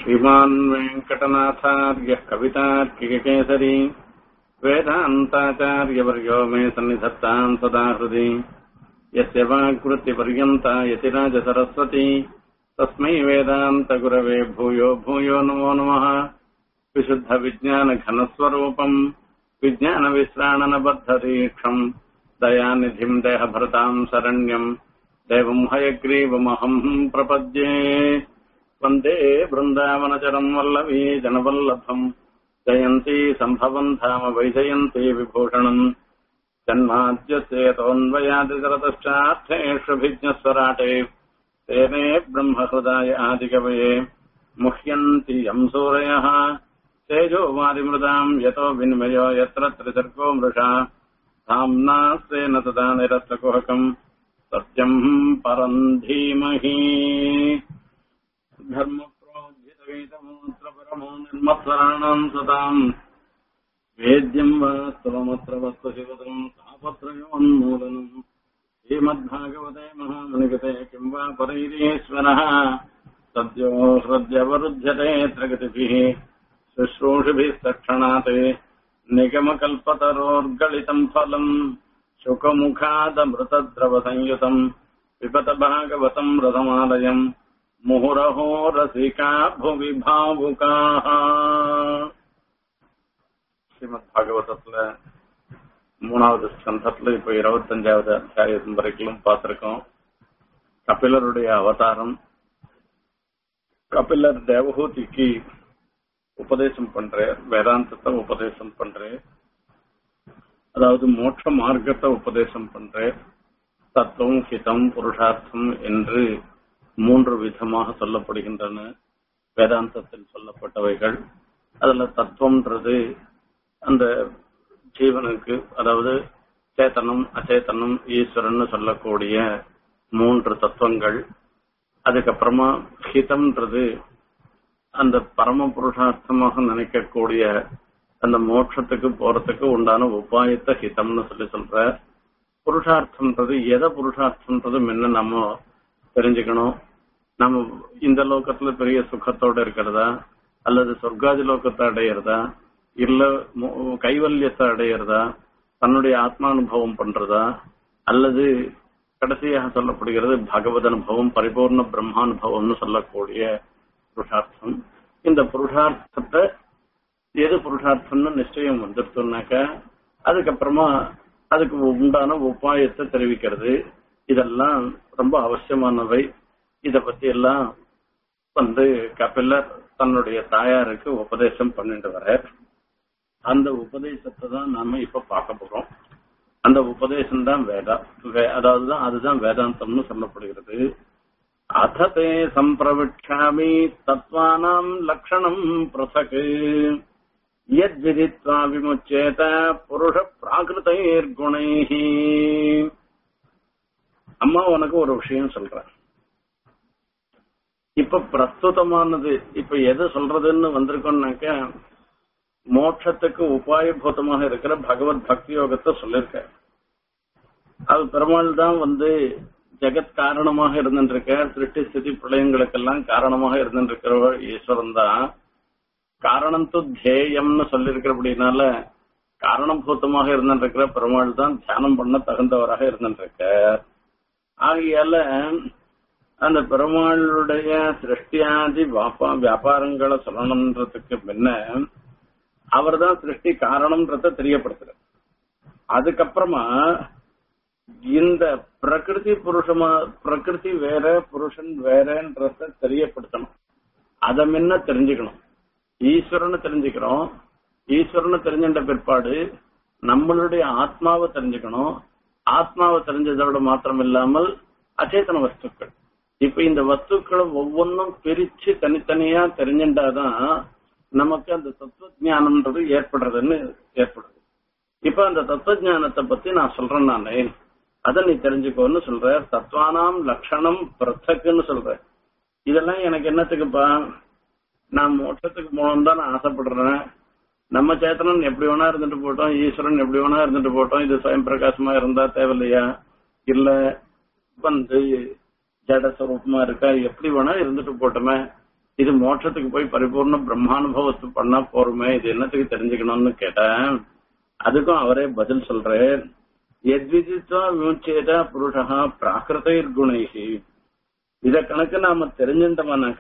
श्रीमान् वेङ्कटनाथार्यः कवितार्किककेसरी वेदान्ताचार्यवर्यो मे सन्निधत्ताम् सदा हृदि यस्य वाक्वृत्तिपर्यन्ता यतिराजसरस्वती तस्मै वेदान्तगुरवे भूयो भूयो नमो नमः विशुद्धविज्ञानघनस्वरूपम् विज्ञानविश्राणनबद्धदीक्षम् दयानिधिम् देहभरताम् शरण्यम् देवम् हयग्रीवमहम् प्रपद्ये वन्दे बृन्दावनचरम् वल्लवी जनवल्लभम् जयन्ती सम्भवम् धाम वैजयन्ती विभूषणम् जन्माद्यसेतोऽन्वयादितरतश्चार्थेष्वभिज्ञस्वराटे तेने ब्रह्महृदाय आदिकवये मुह्यन्ति यम् सूरयः तेजो वादिमृदाम् यतो विनिमयो यत्र त्रिसर्गो मृषा धाम्ना स्वेन तदा निरस्तकुहकम् सत्यम् परम् धीमहि धर्मप्रोज्झितवेदमूत्र परमो निर्मत्सराणाम् सताम् वेद्यम् वा स्तवमत्र वस्तुशिवतम् तापत्रयोन्मूलनम् श्रीमद्भागवते महामुनिगते किम् वा परैरीश्वरः सद्यो हृद्यवरुध्यते प्रगतिभिः शुश्रूषिभिस्तक्षणात् निगमकल्पतरोर्गलितम् फलम् शुकमुखादमृतद्रवसंयुतम् पिबत भागवतम् रथमालयम् मुहुरहो रसिका भुवि भावुकाः ஸ்ரீமத் பாகவதத்துல மூணாவது ஸ்கந்தத்துல இப்ப இருபத்தஞ்சாவது அத்தியாயம் வரைக்கும் பார்த்திருக்கோம் கபிலருடைய அவதாரம் கபிலர் தேவஹூதிக்கு உபதேசம் பண்ற வேதாந்தத்தை உபதேசம் பண்ற அதாவது மோட்ச மார்க்கத்தை உபதேசம் பண்ற தத்துவம் ஹிதம் புருஷார்த்தம் என்று மூன்று விதமாக சொல்லப்படுகின்றன வேதாந்தத்தில் சொல்லப்பட்டவைகள் அதுல தத்துவம்ன்றது அந்த ஜீவனுக்கு அதாவது சேத்தனம் அச்சேதனம் ஈஸ்வரன் சொல்லக்கூடிய மூன்று தத்துவங்கள் அதுக்கப்புறமா ஹிதம்ன்றது அந்த பரம புருஷார்த்தமாக நினைக்கக்கூடிய அந்த மோட்சத்துக்கு போறதுக்கு உண்டான உபாயத்தை ஹிதம்னு சொல்லி சொல்ற புருஷார்த்தம்ன்றது எதை புருஷார்த்தம்ன்றது முன்ன நம்ம தெரிஞ்சுக்கணும் நம்ம இந்த லோகத்துல பெரிய சுகத்தோட இருக்கிறதா அல்லது சொர்க்காதி லோகத்தை அடையிறதா இல்ல கைவல்யத்தை அடையிறதா தன்னுடைய ஆத்மானுபவம் பண்றதா அல்லது கடைசியாக சொல்லப்படுகிறது பகவத் அனுபவம் பரிபூர்ண பிரம்மானுபவம்னு சொல்லக்கூடிய புருஷார்த்தம் இந்த புருஷார்த்தத்தை எது புருஷார்த்தம்னு நிச்சயம் வந்துருத்தோம்னாக்க அதுக்கப்புறமா அதுக்கு உண்டான உபாயத்தை தெரிவிக்கிறது இதெல்லாம் ரொம்ப அவசியமானவை இத பத்தி எல்லாம் வந்து கபிலர் தன்னுடைய தாயாருக்கு உபதேசம் பண்ணிட்டு வர அந்த உபதேசத்தை தான் நாம இப்ப பார்க்க போறோம் அந்த உபதேசம் தான் வேதா அதாவதுதான் அதுதான் வேதாந்தம்னு சொல்லப்படுகிறது அததே சம்பிரவிட்சாமி தத்வானாம் லட்சணம் பிரசக் யத் விதித்வா விமுச்சேத புருஷ பிராகிருதைர் குணைஹி அம்மா உனக்கு ஒரு விஷயம் சொல்றேன் இப்ப பிரஸ்துதமானது இப்ப எது சொல்றதுன்னு வந்திருக்கோம்னாக்க மோட்சத்துக்கு உபாயபூதமாக இருக்கிற பகவத் பக்தி யோகத்தை சொல்லிருக்க அது பெருமாள் தான் வந்து ஜெகத் காரணமாக இருந்துருக்க சிருஷ்டி ஸ்திதி பிரளயங்களுக்கெல்லாம் காரணமாக இருந்துருக்கிறவர் ஈஸ்வரன் தான் காரணம் து தேயம்னு சொல்லிருக்கிறபடினால காரணபூத்தமாக இருந்துருக்கிற பெருமாள் தான் தியானம் பண்ண தகுந்தவராக இருந்துருக்க ஆகையால அந்த பெருமாளுடைய சிருஷ்டியாதி வியாபாரங்களை சொல்லணுன்றதுக்கு முன்ன அவர் தான் சிருஷ்டி காரணம்ன்றத தெரியப்படுத்துறார் அதுக்கப்புறமா இந்த பிரகிருதி புருஷமா பிரகிருதி வேற புருஷன் வேறன்றத தெரியப்படுத்தணும் அதை முன்ன தெரிஞ்சுக்கணும் ஈஸ்வரனை தெரிஞ்சுக்கிறோம் ஈஸ்வரனை தெரிஞ்சின்ற பிற்பாடு நம்மளுடைய ஆத்மாவை தெரிஞ்சுக்கணும் ஆத்மாவை தெரிஞ்சதோட மாத்திரம் இல்லாமல் அச்சேதன வஸ்துக்கள் இப்ப இந்த வஸ்துக்களை ஒவ்வொன்றும் பிரிச்சு தனித்தனியா தெரிஞ்சுட்டாதான் நமக்கு அந்த தத்துவ ஜானம்ன்றது ஏற்படுறதுன்னு ஏற்படுது இப்ப அந்த தத்துவ ஜானத்தை பத்தி நான் சொல்றேன் நானே அதை நீ தெரிஞ்சுக்கோன்னு சொல்ற தத்வானாம் லட்சணம் பிரத்தக்குன்னு சொல்ற இதெல்லாம் எனக்கு என்னத்துக்குப்பா நான் மோட்சத்துக்கு போகணும் தான் நான் ஆசைப்படுறேன் நம்ம சேத்தனன் எப்படி வேணா இருந்துட்டு போட்டோம் ஈஸ்வரன் எப்படி வேணா இருந்துட்டு போட்டோம் இது சுயம் பிரகாசமா இருந்தா தேவையில்லையா இல்ல வந்து ஜட சுரூபமா இருக்கா எப்படி வேணா இருந்துட்டு போட்டோமே இது மோட்சத்துக்கு போய் பரிபூர்ண பிரம்மானுபவத்து பண்ணா போருமே இது என்னத்துக்கு தெரிஞ்சுக்கணும்னு கேட்டேன் அதுக்கும் அவரே பதில் சொல்றேன் எத்விதித்வா விமுச்சேத புருஷா பிராகிருத குணைகி இத கணக்கு நாம தெரிஞ்சிட்டோம்னாக்க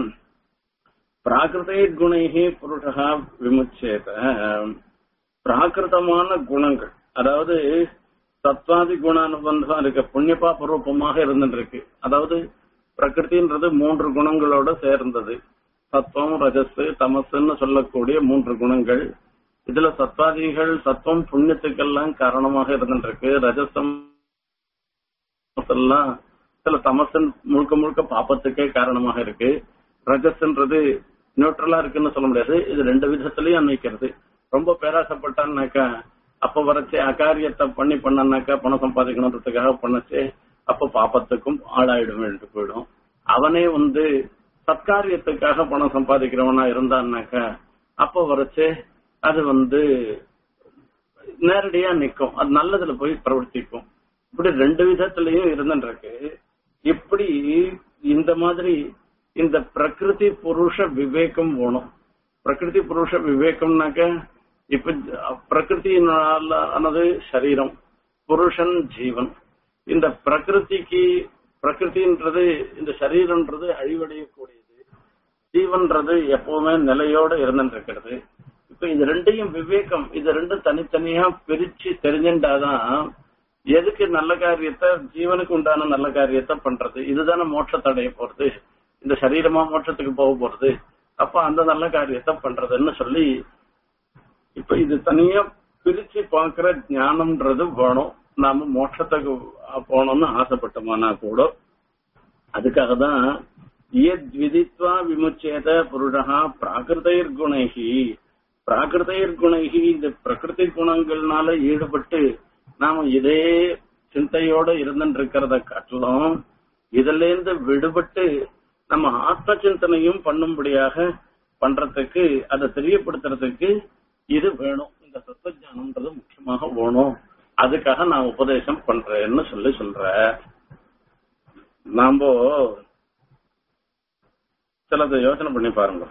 பிராகிருத குணைகி புருஷா விமுச்சேத பிராகிருதமான குணங்கள் அதாவது சத்வாதி குணானுபந்தம் இருக்க புண்ணியபாப ரூபமாக இருந்துட்டு இருக்கு அதாவது பிரகிருதின்றது மூன்று குணங்களோட சேர்ந்தது சத்வம் ரஜஸ் தமசுன்னு சொல்லக்கூடிய மூன்று குணங்கள் இதுல சத்வாதிகள் சத்வம் புண்ணியத்துக்கெல்லாம் காரணமாக இருந்துட்டு இருக்கு ரஜசம் எல்லாம் சில தமசன் முழுக்க முழுக்க பாப்பத்துக்கே காரணமாக இருக்கு ரஜஸ்ன்றது நியூட்ரலா இருக்குன்னு சொல்ல முடியாது இது ரெண்டு விதத்திலயும் அன்வைக்கிறது ரொம்ப பேராசப்பட்டான்னாக்கா அப்ப வரைச்சே அகாரியத்தை பண்ணி பண்ணனாக்கா பணம் சம்பாதிக்கணுன்றதுக்காக பண்ணச்சு அப்ப பாப்பத்துக்கும் ஆளாயிடும் என்று போயிடும் அவனே வந்து சத்காரியத்துக்காக பணம் சம்பாதிக்கிறவனா இருந்தான்னாக்கா அப்ப வரைச்சே அது வந்து நேரடியா நிக்கும் அது நல்லதுல போய் பிரவர்த்திக்கும் இப்படி ரெண்டு விதத்திலையும் இருந்துருக்கு இப்படி இந்த மாதிரி இந்த பிரகிருதி புருஷ விவேகம் வேணும் பிரகிருதி புருஷ விவேகம்னாக்க இப்ப பிரகிருத்தினால ஆனது சரீரம் புருஷன் ஜீவன் இந்த பிரகிருதிக்கு பிரகிருதின்றது இந்த சரீரம்ன்றது அழிவடையக்கூடியது ஜீவன்றது எப்பவுமே நிலையோட இருந்துட்டு இருக்கிறது இப்ப இது ரெண்டையும் விவேகம் இது ரெண்டும் தனித்தனியா பிரிச்சு தெரிஞ்சுட்டாதான் எதுக்கு நல்ல காரியத்தை ஜீவனுக்கு உண்டான நல்ல காரியத்தை பண்றது இதுதானே மோட்சத்தை அடைய போறது இந்த சரீரமா மோட்சத்துக்கு போக போறது அப்ப அந்த நல்ல காரியத்தை பண்றதுன்னு சொல்லி இப்ப இது தனியா பிரிச்சு பாக்குற ஞானம்ன்றது வேணும் நாம மோட்சத்துக்கு போகணும்னு ஆசைப்பட்டோம்னா கூட அதுக்காக தான் விதித்வா விமுச்சேத புருஷா பிராகிருதைர் குணைகி பிராகிருதைர் குணைகி இந்த பிரகிருதி குணங்கள்னால ஈடுபட்டு நாம இதே சிந்தையோட இருந்துட்டு இருக்கிறத காட்டிலும் இதுல இருந்து விடுபட்டு நம்ம ஆத்ம சிந்தனையும் பண்ணும்படியாக பண்றதுக்கு அதை தெரியப்படுத்துறதுக்கு இது வேணும் இந்த தத்துவஜானம்ன்றது முக்கியமாக வேணும் அதுக்காக நான் உபதேசம் பண்றேன்னு சொல்லி சொல்ற நாம சிலதை யோசனை பண்ணி பாருங்க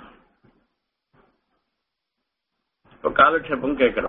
இப்ப காலக்ஷேபம் கேட்கிறோம்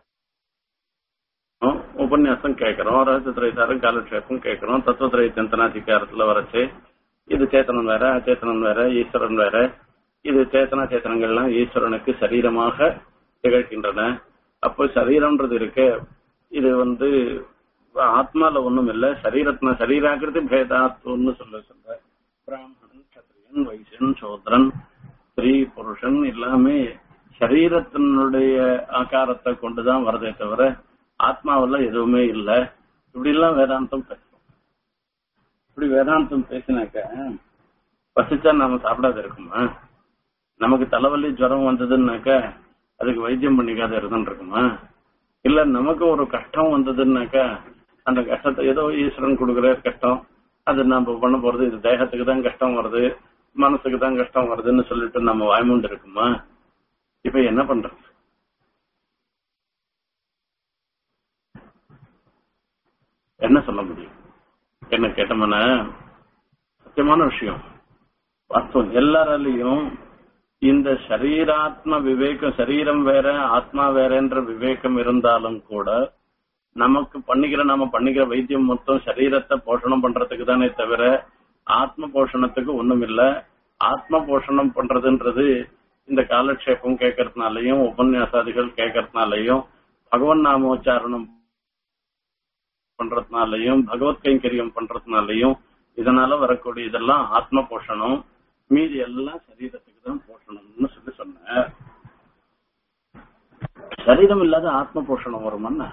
உபன்யாசம் கேட்கிறோம் ரகசியத்திரைசாரம் காலக்ஷேபம் கேட்கிறோம் தத்துவத்திரை சிந்தனாதிகாரத்துல வரைச்சு இது சேத்தனம் வேற அச்சேத்தனம் வேற ஈஸ்வரன் வேற இது சேத்தனா சேத்தனங்கள்லாம் ஈஸ்வரனுக்கு சரீரமாக திகழ்கின்றன அப்போ சரீரம்ன்றது இருக்கு இது வந்து ஆத்மால ஒண்ணும் இல்ல சரீரத்ன சரீராக்கிருதி பேதாத்வன்னு சொல்ல சொல்ற பிராமணன் கத்திரியன் வைசியன் சோதரன் ஸ்திரீ புருஷன் எல்லாமே சரீரத்தினுடைய ஆகாரத்தை கொண்டுதான் வரதே தவிர ஆத்மாவில எதுவுமே இல்ல இப்படி எல்லாம் வேதாந்தம் பேசுறோம் இப்படி வேதாந்தம் பேசினாக்க பசிச்சா நாம சாப்பிடாத இருக்குமா நமக்கு தலைவலி ஜுரம் வந்ததுன்னாக்க அதுக்கு வைத்தியம் பண்ணிக்காத இருந்துட்டு இருக்குமா இல்ல நமக்கு ஒரு கஷ்டம் வந்ததுன்னாக்கா அந்த கஷ்டத்தை ஏதோ ஈஸ்வரன் கொடுக்குற கஷ்டம் அது நம்ம பண்ண போறது இது தேகத்துக்கு தான் கஷ்டம் வருது மனசுக்கு தான் கஷ்டம் வருதுன்னு சொல்லிட்டு நம்ம வாய்மூண்டு இருக்குமா இப்ப என்ன பண்றது என்ன சொல்ல முடியும் என்ன கேட்டோம்னா சத்தியமான விஷயம் வாஸ்தவம் எல்லாராலையும் இந்த சரீராத்ம விவேகம் சரீரம் வேற ஆத்மா வேறன்ற விவேகம் இருந்தாலும் கூட நமக்கு பண்ணிக்கிற நாம பண்ணிக்கிற வைத்தியம் மொத்தம் சரீரத்தை போஷணம் பண்றதுக்கு தானே தவிர ஆத்ம போஷணத்துக்கு ஒண்ணும் இல்ல ஆத்ம போஷணம் பண்றதுன்றது இந்த காலக்ஷேபம் கேட்கறதுனாலையும் உபன்யாசாதிகள் கேட்கறதுனாலையும் பகவன் நாமோச்சாரணம் பண்றதுனாலையும் பகவத் கைங்கரியம் பண்றதுனாலையும் இதனால வரக்கூடிய இதெல்லாம் ஆத்ம போஷணம் மீதி எல்லாம் சரீரத்துக்கு தான் போஷணம்னு சொல்லி சொன்ன சரீரம் இல்லாத ஆத்ம போஷணம் வருமான்னா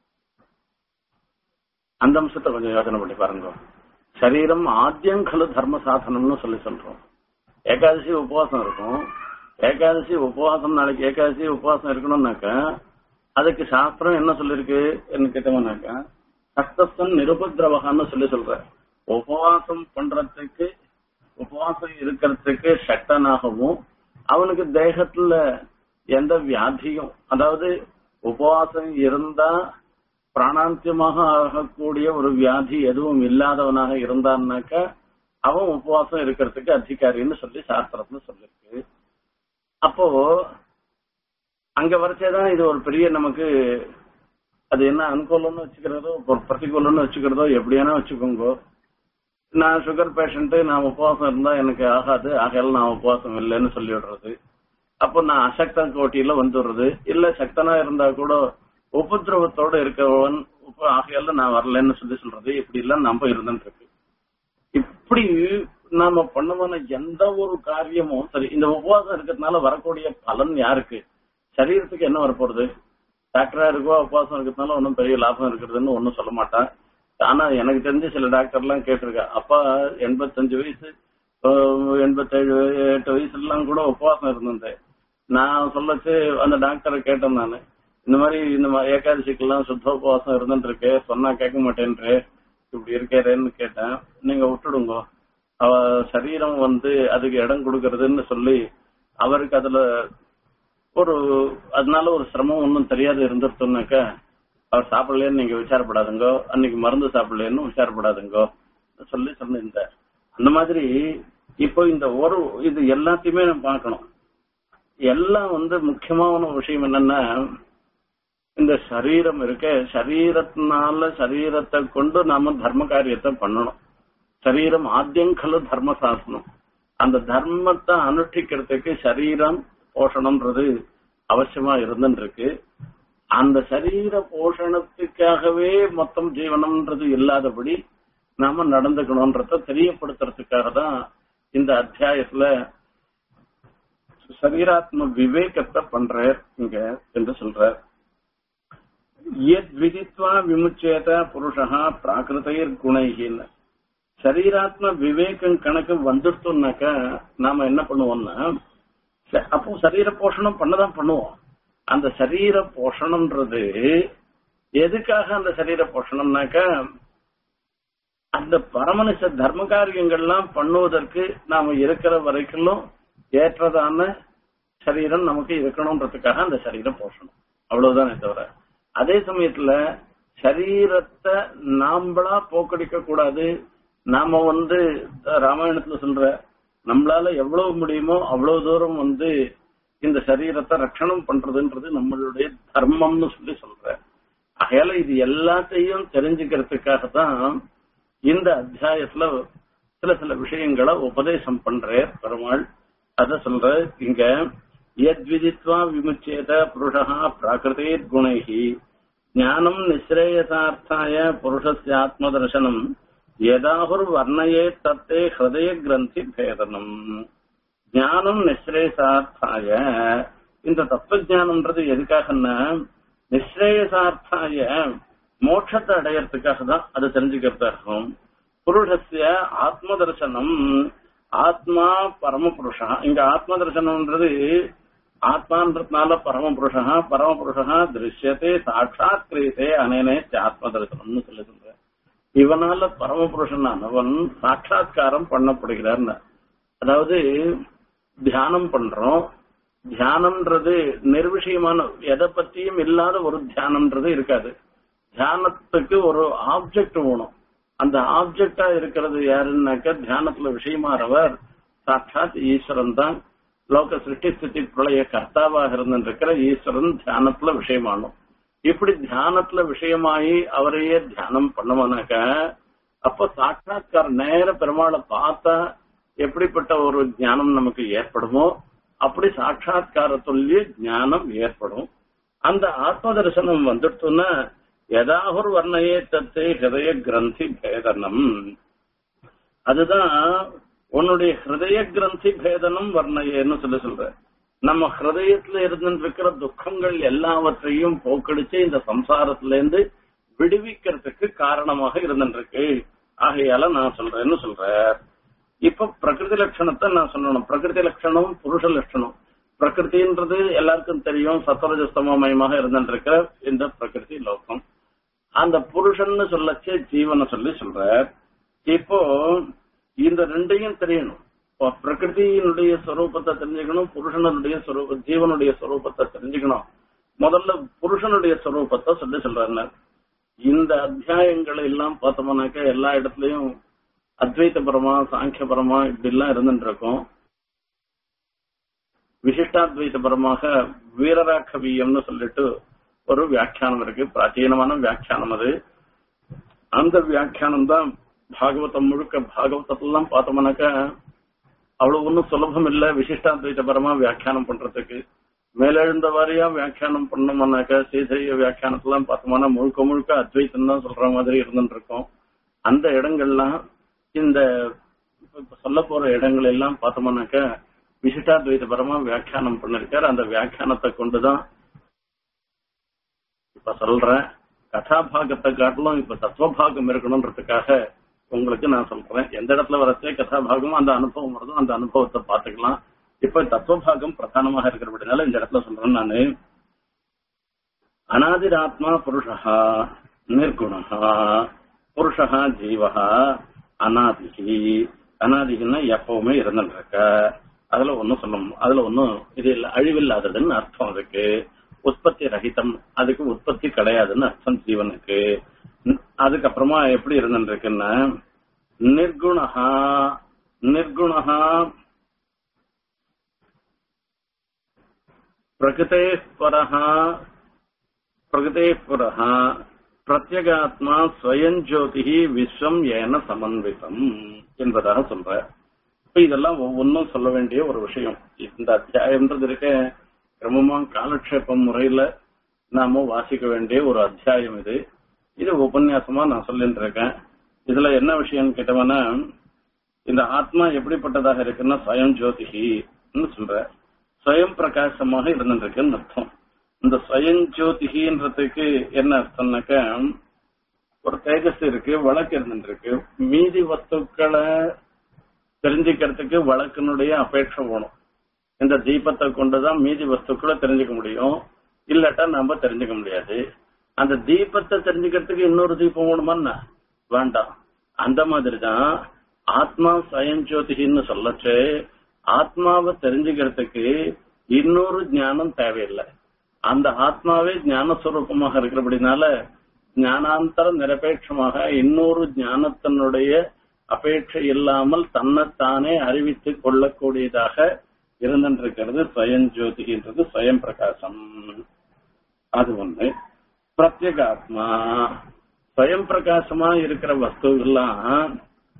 அந்த அம்சத்தை கொஞ்சம் யோசனை பண்ணி பாருங்க சரீரம் ஆத்தியங்கல தர்ம சாதனம்னு சொல்லி சொல்றோம் ஏகாதசி உபவாசம் இருக்கும் ஏகாதசி உபவாசம் நாளைக்கு ஏகாதசி உபவாசம் இருக்கணும்னாக்கா அதுக்கு சாஸ்திரம் என்ன சொல்லிருக்கு என்ன கேட்டோம்னாக்கா கஷ்டஸ்தன் நிருபதிரவகான்னு சொல்லி சொல்ற உபவாசம் பண்றதுக்கு உபவாசம் இருக்கிறதுக்கு சக்தனாகவும் அவனுக்கு தேகத்துல எந்த வியாதியும் அதாவது உபவாசம் இருந்தா பிராணாந்தியமாக ஆகக்கூடிய ஒரு வியாதி எதுவும் இல்லாதவனாக இருந்தான்னாக்க அவன் உபவாசம் இருக்கிறதுக்கு அதிகாரின்னு சொல்லி சாஸ்திரத்துல சொல்லிருக்கு அப்போ அங்க வரைச்சேதான் இது ஒரு பெரிய நமக்கு அது என்ன அனுகூலம்னு வச்சுக்கிறதோ ஒரு பிரதிகூலம்னு வச்சுக்கிறதோ எப்படியானா வச்சுக்கோங்க நான் சுகர் பேஷண்ட் நான் உபவாசம் இருந்தா எனக்கு ஆகாது ஆகையால நான் உபவாசம் இல்லைன்னு சொல்லி விடுறது அப்போ நான் அசக்த கோட்டியில வந்துடுறது இல்ல சக்தனா இருந்தா கூட உபதிரவத்தோட இருக்கவன் உப்ப ஆகையால நான் வரலன்னு சொல்லி சொல்றது இப்படி எல்லாம் நம்ம இருந்துட்டு இருக்கு இப்படி நாம பண்ணுமான எந்த ஒரு காரியமும் சரி இந்த உபவாசம் இருக்கிறதுனால வரக்கூடிய பலன் யாருக்கு சரீரத்துக்கு என்ன வரப்போறது டாக்டரா இருக்கோ உபவாசம் இருக்கிறதுனால ஒன்றும் பெரிய லாபம் இருக்கிறதுன்னு ஒன்றும் சொல்ல மாட்டான் ஆனா எனக்கு தெரிஞ்ச சில டாக்டர் எல்லாம் கேட்டிருக்கா அப்பா எண்பத்தஞ்சு வயசு ஆஹ், எண்பத்தேழு எட்டு வயசுல எல்லாம் கூட உபவாசம் இருந்தேன் நான் சொல்லச்சு அந்த டாக்டரை கேட்டேன் நானு இந்த மாதிரி இந்த மாதிரி ஏகாதசிக்கெல்லாம் சுத்த உபவாசம் இருந்துட்டு இருக்கு சொன்னா கேட்க மாட்டேன்றே இப்படி இருக்கேன்னு கேட்டேன் நீங்க விட்டுடுங்க அவ சரீரம் வந்து அதுக்கு இடம் கொடுக்கறதுன்னு சொல்லி அவருக்கு அதுல ஒரு அதனால ஒரு சிரமம் ஒன்றும் தெரியாது இருந்துருத்தோம்னாக்கா அவர் சாப்பிடலன்னு நீங்க விசாரப்படாதுங்கோ அன்னைக்கு மருந்து சாப்பிடலன்னு விசாரப்படாதுங்கோ சொல்லி சொன்னிருந்தார் அந்த மாதிரி இப்போ இந்த ஒரு இது எல்லாத்தையுமே நம்ம பார்க்கணும் எல்லாம் வந்து முக்கியமான விஷயம் என்னன்னா இந்த சரீரம் இருக்க சரீரத்தினால சரீரத்தை கொண்டு நாம தர்ம காரியத்தை பண்ணணும் சரீரம் ஆத்தியங்கலு தர்ம சாசனம் அந்த தர்மத்தை அனுஷ்டிக்கிறதுக்கு சரீரம் போஷணம்ன்றது அவசியமா இருந்துட்டு இருக்கு அந்த சரீர போஷணத்துக்காகவே மொத்தம் ஜீவனம்ன்றது இல்லாதபடி நாம நடந்துக்கணும்ன்றத தெரியப்படுத்துறதுக்காக தான் இந்த அத்தியாயத்துல சரீராத்ம விவேகத்தை பண்றார் இங்க என்று சொல்றார் எத் விதித்வா விமுச்சேத புருஷா பிராகிருதைர் குணைகின்னு சரீராத்ம விவேகம் கணக்கு வந்துட்டோம்னாக்கா நாம என்ன பண்ணுவோம்னா ச- அப்போ சரீர போஷணம் பண்ணதான் பண்ணுவோம் அந்த சரீர போஷணம்ன்றது எதுக்காக அந்த சரீர போஷணம்னாக்கா அந்த பரமனிச தர்ம காரியங்கள்லாம் பண்ணுவதற்கு நாம இருக்கிற வரைக்கும் ஏற்றதான சரீரம் நமக்கு இருக்கணும்ன்றதுக்காக அந்த சரீர போஷணம் அவ்வளவுதானே தவிர அதே சமயத்துல சரீரத்தை நாம்பளா போக்கடிக்க கூடாது நாம வந்து ராமாயணத்துல சொல்ற நம்மளால எவ்வளவு முடியுமோ அவ்வளவு தூரம் வந்து இந்த சரீரத்தை ரட்சணம் பண்றதுன்றது நம்மளுடைய தர்மம்னு சொல்லி சொல்ற ஆகையால இது எல்லாத்தையும் தெரிஞ்சுக்கிறதுக்காக தான் இந்த அத்தியாயத்துல சில சில விஷயங்களை உபதேசம் பண்றார் பெருமாள் அத சொல்ற இங்க யத்விதித்வா விமுச்சேத புருஷா பிராகிருதேர் குணைஹி ஞானம் நிஸ்ரேயசார்த்தாய புருஷஸ்ய ஆத்மதர்சனம் யதாகுர் வர்ணயே தத்தே ஹிருதய கிரந்தி பேதனம் ஞானம் நிஸ்ரேயசார்த்தாய இந்த தத்துவ ஞானம்ன்றது எதுக்காகன்னா நிஸ்ரேயசார்த்தாய மோட்சத்தை அடையறதுக்காக தான் அது தெரிஞ்சுக்கிறதாகும் புருஷஸ்ய ஆத்ம தரிசனம் ஆத்மா பரமபுருஷா இங்க ஆத்ம தரிசனம்ன்றது ஆத்மான்றதுனால பரமபுருஷா பரமபுருஷா திருஷ்யத்தை சாட்சாத் கிரியதே அனேனே ஆத்ம தரிசனம்னு சொல்லி சொல்ற இவனால பரமபுருஷனானவன் சாட்சாத்காரம் பண்ணப்படுகிறார் அதாவது தியானம் பண்றோம் தியானம்ன்றது நிர்விஷயமான எதை பத்தியும் இல்லாத ஒரு தியானம்ன்றது இருக்காது தியானத்துக்கு ஒரு ஆப்ஜெக்ட் வேணும் அந்த ஆப்ஜெக்டா இருக்கிறது யாருன்னாக்க தியானத்துல விஷயமாறவர் சாட்சாத் ஈஸ்வரன் தான் லோக சிருஷ்டி ஸ்திதி பிரளய கர்த்தாவாக இருந்திருக்கிற ஈஸ்வரன் தியானத்துல விஷயமானும் இப்படி தியானத்துல விஷயமாயி அவரையே தியானம் பண்ணுவானாக்க அப்ப சாட்சாத்கார நேர பெருமாளை பார்த்தா எப்படிப்பட்ட ஒரு ஞானம் நமக்கு ஏற்படுமோ அப்படி சாட்சாத்காரத்துள்ளே ஞானம் ஏற்படும் அந்த ஆத்ம தரிசனம் வந்துட்டுன்னா எதாகொரு வர்ணையே தத்தே ஹிருதய கிரந்தி பேதனம் அதுதான் உன்னுடைய ஹிருதய கிரந்தி பேதனம் வர்ணையேன்னு சொல்லி சொல்ற நம்ம ஹிருதயத்துல இருந்துட்டு இருக்கிற துக்கங்கள் எல்லாவற்றையும் போக்கடிச்சு இந்த சம்சாரத்துல இருந்து விடுவிக்கிறதுக்கு காரணமாக இருந்துருக்கு ஆகையால நான் சொல்றேன்னு சொல்ற இப்ப பிரகிருதி லட்சணத்தை நான் சொல்லணும் பிரகிருதி லட்சணம் புருஷ லட்சணம் பிரகிருதின்றது எல்லாருக்கும் தெரியும் சத்வரஜஸ்தமயமாக இருந்துட்டு இந்த பிரகிருதி லோகம் அந்த புருஷன்னு சொல்லச்சு ஜீவனை சொல்லி சொல்ற இப்போ இந்த ரெண்டையும் தெரியணும் இப்போ பிரகிருதியினுடைய ஸ்வரூபத்தை தெரிஞ்சுக்கணும் புருஷனுடைய ஸ்வரூப ஜீவனுடைய ஸ்வரூபத்தை தெரிஞ்சுக்கணும் முதல்ல புருஷனுடைய ஸ்வரூபத்தை சொல்லி சொல்றாங்க இந்த அத்தியாயங்களை எல்லாம் பார்த்தோம்னாக்க எல்லா இடத்துலயும் அத்வைத பரமா சாங்கிய பரமா இப்படி எல்லாம் இருந்துட்டு இருக்கும் விசிஷ்டாத்வைத பரமாக வீரராகவியம்னு சொல்லிட்டு ஒரு வியாக்கியானம் இருக்கு பிராச்சீனமான வியாக்கியானம் அது அந்த வியாக்கியானம் தான் பாகவதம் முழுக்க பாகவதத்தெல்லாம் பார்த்தோம்னாக்கா அவ்வளவு ஒன்றும் சுலபம் இல்ல விசிஷ்டாத்வைத பரமா வியாக்கியானம் பண்றதுக்கு மேலெழுந்த வாரியா வியாக்கியானம் பண்ணோம்னாக்கா சீதைய வியாக்கியானத்தெல்லாம் பார்த்தோம்னா முழுக்க முழுக்க அத்வைத்தம் தான் சொல்ற மாதிரி இருந்துட்டு இருக்கோம் அந்த இடங்கள்லாம் இந்த இப்ப சொல்ல போற இடங்கள் எல்லாம் பார்த்தோம்னாக்கா விசிஷ்டாத்வைத பரமா வியாக்கியானம் பண்ணிருக்காரு அந்த வியாக்கியானத்தை கொண்டுதான் இப்ப சொல்றேன் கதாபாகத்தை காட்டிலும் இப்ப தத்துவபாகம் இருக்கணும்ன்றதுக்காக உங்களுக்கு நான் சொல்றேன் எந்த இடத்துல வரச்சே கதாபாகம் அந்த அனுபவம் வருதோ அந்த அனுபவத்தை பாத்துக்கலாம் இப்ப தத்துவபாகம் பிரதானமாக இருக்கிறபடினால இந்த இடத்துல சொல்றேன் நானு அனாதிராத்மா புருஷா நிர்குணா புருஷா ஜீவகா அனாதிகி அனாதிகின்னா எப்பவுமே இருந்துட்டு இருக்க அதுல ஒன்னும் சொல்ல அதுல ஒன்னும் இது இல்ல அழிவில்லாததுன்னு அர்த்தம் அதுக்கு உற்பத்தி ரகிதம் அதுக்கு உற்பத்தி கிடையாதுன்னு அர்த்தம் ஜீவனுக்கு அதுக்கப்புறமா எப்படி இருந்துட்டு இருக்குன்னா நிர்குணஹா நிர்குணஹா பிரகிருதே பரஹா பிரகிருதே பரஹா பிரத்யகாத்மா ஸ்வயம் ஜோதிஹி விஸ்வம் ஏன சமன்விதம் என்பதாக சொல்ற இப்ப இதெல்லாம் ஒவ்வொன்றும் சொல்ல வேண்டிய ஒரு விஷயம் இந்த அத்தியாயம்ன்றது இருக்க கிரமமா காலக்ஷேபம் முறையில நாம வாசிக்க வேண்டிய ஒரு அத்தியாயம் இது இது உபன்யாசமா நான் சொல்லிட்டு இருக்கேன் இதுல என்ன விஷயம்னு கேட்டவனா இந்த ஆத்மா எப்படிப்பட்டதாக இருக்குன்னா ஸ்வயம் ஜோதிஹின்னு சொல்ற ஸ்வயம் பிரகாசமாக இருந்துருக்குன்னு அர்த்தம் இந்த ஸ்வயம் ஜோதிகின்றதுக்கு என்ன அர்த்தம்னாக்க ஒரு தேஜஸ் இருக்கு வழக்கு இருந்துருக்கு மீதி வஸ்துக்களை தெரிஞ்சுக்கிறதுக்கு வழக்கினுடைய அபேட்சை வேணும் இந்த தீபத்தை கொண்டுதான் மீதி வஸ்துக்களை தெரிஞ்சுக்க முடியும் இல்லாட்டா நாம தெரிஞ்சுக்க முடியாது அந்த தீபத்தை தெரிஞ்சுக்கிறதுக்கு இன்னொரு தீபம் வேணுமான்னா வேண்டாம் அந்த மாதிரி தான் ஆத்மா ஸ்வயம் ஜோதிகின்னு சொல்லச்சு ஆத்மாவை தெரிஞ்சுக்கிறதுக்கு இன்னொரு ஞானம் தேவையில்லை அந்த ஆத்மாவே ஞானஸ்வரூபமாக இருக்கிறபடினால ஞானாந்தர நிரபேட்சமாக இன்னொரு ஞானத்தினுடைய அபேட்சை இல்லாமல் தன்னைத்தானே அறிவித்துக் கொள்ளக்கூடியதாக இருந்திருக்கிறது ஸ்வயம் ஜோதிகின்றது ஸ்வயம் பிரகாசம் அது ஒண்ணு பிரத்யேகாத்மா ஸ்வயம் பிரகாசமா இருக்கிற வஸ்துவெல்லாம்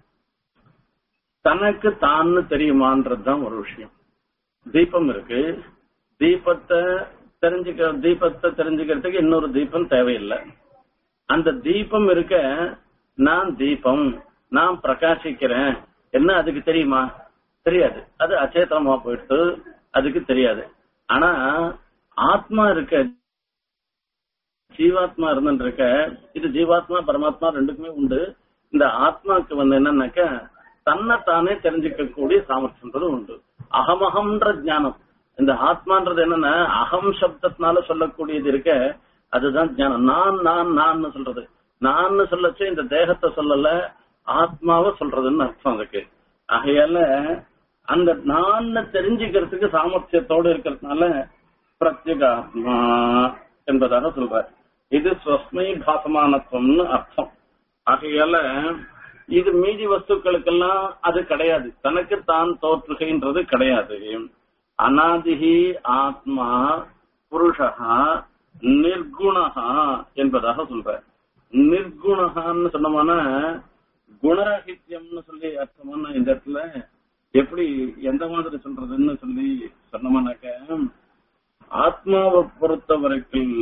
தனக்கு தான்னு தெரியுமான்றதுதான் ஒரு விஷயம் தீபம் இருக்கு தீபத்தை தெரிஞ்சுக்க தீபத்தை தெரிஞ்சுக்கிறதுக்கு இன்னொரு தீபம் தேவையில்லை அந்த தீபம் இருக்க நான் தீபம் நான் பிரகாசிக்கிறேன் என்ன அதுக்கு தெரியுமா தெரியாது அது அச்சேதனமா போயிட்டு அதுக்கு தெரியாது ஆனா ஆத்மா இருக்க ஜீவாத்மா இருந்துட்டு இருக்க இது ஜீவாத்மா பரமாத்மா ரெண்டுக்குமே உண்டு இந்த ஆத்மாக்கு வந்து என்னன்னாக்க தன்னை தானே தெரிஞ்சுக்க கூடிய சாமர்த்தியன்றது உண்டு அகமகம்ன்ற ஞானம் இந்த ஆத்மான்றது என்னன்னா அகம் சப்தத்தினால சொல்லக்கூடியது இருக்க அதுதான் ஞானம் நான் நான் நான் சொல்றது நான் சொல்லச்சு இந்த தேகத்தை சொல்லல ஆத்மாவை சொல்றதுன்னு அர்த்தம் அதுக்கு ஆகையால அந்த நான் தெரிஞ்சுக்கிறதுக்கு சாமர்த்தியத்தோடு இருக்கிறதுனால பிரத்யேக ஆத்மா என்பதாக சொல்ற இது ஸ்வஸ்மை பாசமானத்துவம்னு அர்த்தம் ஆகையால இது மீதி வஸ்துக்களுக்கெல்லாம் அது கிடையாது தனக்கு தான் தோற்றுகைன்றது கிடையாது அனாதிகி ஆத்மா புருஷா நிர்குணஹா என்பதாக சொல்ற நிர்குணகான்னு சொன்னோம்னா குணராகித்யம்னு சொல்லி அர்த்தமான இந்த இடத்துல எப்படி எந்த மாதிரி சொல்றதுன்னு சொல்லி சொன்னோம்னாக்க ஆத்மாவை பொறுத்த வரைக்கும்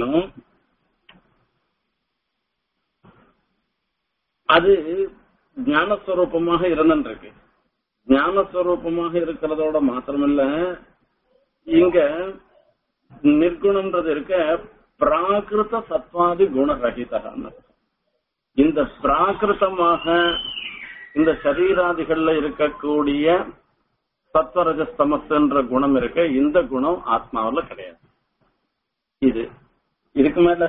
அது ஞானஸ்வரூபமாக இருந்துருக்கு ஞானஸ்வரூபமாக இருக்கிறதோட மாத்திரமில்ல இங்க நிர்குணம்ன்றது இருக்க பிராகிருத சத்வாதி குணரகிதான்னு இந்த பிராகிருதமாக இந்த சரீராதிகள்ல இருக்கக்கூடிய சத்வரஜஸ்தமஸ்ன்ற குணம் இருக்க இந்த குணம் ஆத்மாவில கிடையாது இது இதுக்கு மேல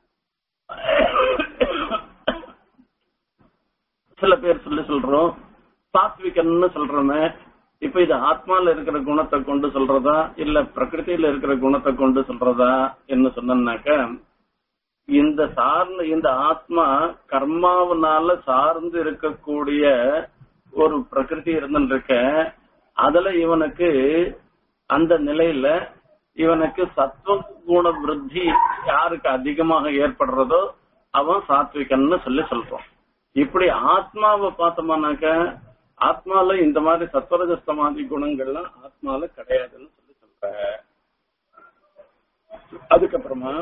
சில பேர் சொல்லி சொல்றோம் சாத்விகன்னு சொல்றோமே இப்ப இது ஆத்மால இருக்கிற குணத்தை கொண்டு சொல்றதா இல்ல பிரகிருதியில இருக்கிற குணத்தை கொண்டு சொல்றதா என்ன சொன்னாக்க இந்த சார்ந்த இந்த ஆத்மா கர்மாவனால சார்ந்து இருக்கக்கூடிய ஒரு பிரகிருதி இருந்துருக்க அதுல இவனுக்கு அந்த நிலையில இவனுக்கு சத்துவ குண விருத்தி யாருக்கு அதிகமாக ஏற்படுறதோ அவன் சாத்விகன்னு சொல்லி சொல்றோம் இப்படி ஆத்மாவை பார்த்தோம்னாக்க ஆத்மால இந்த மாதிரி சத்வரஜஸ்தமாதி குணங்கள்லாம் ஆத்மால கிடையாதுன்னு சொல்லி சொல்ற அதுக்கப்புறமா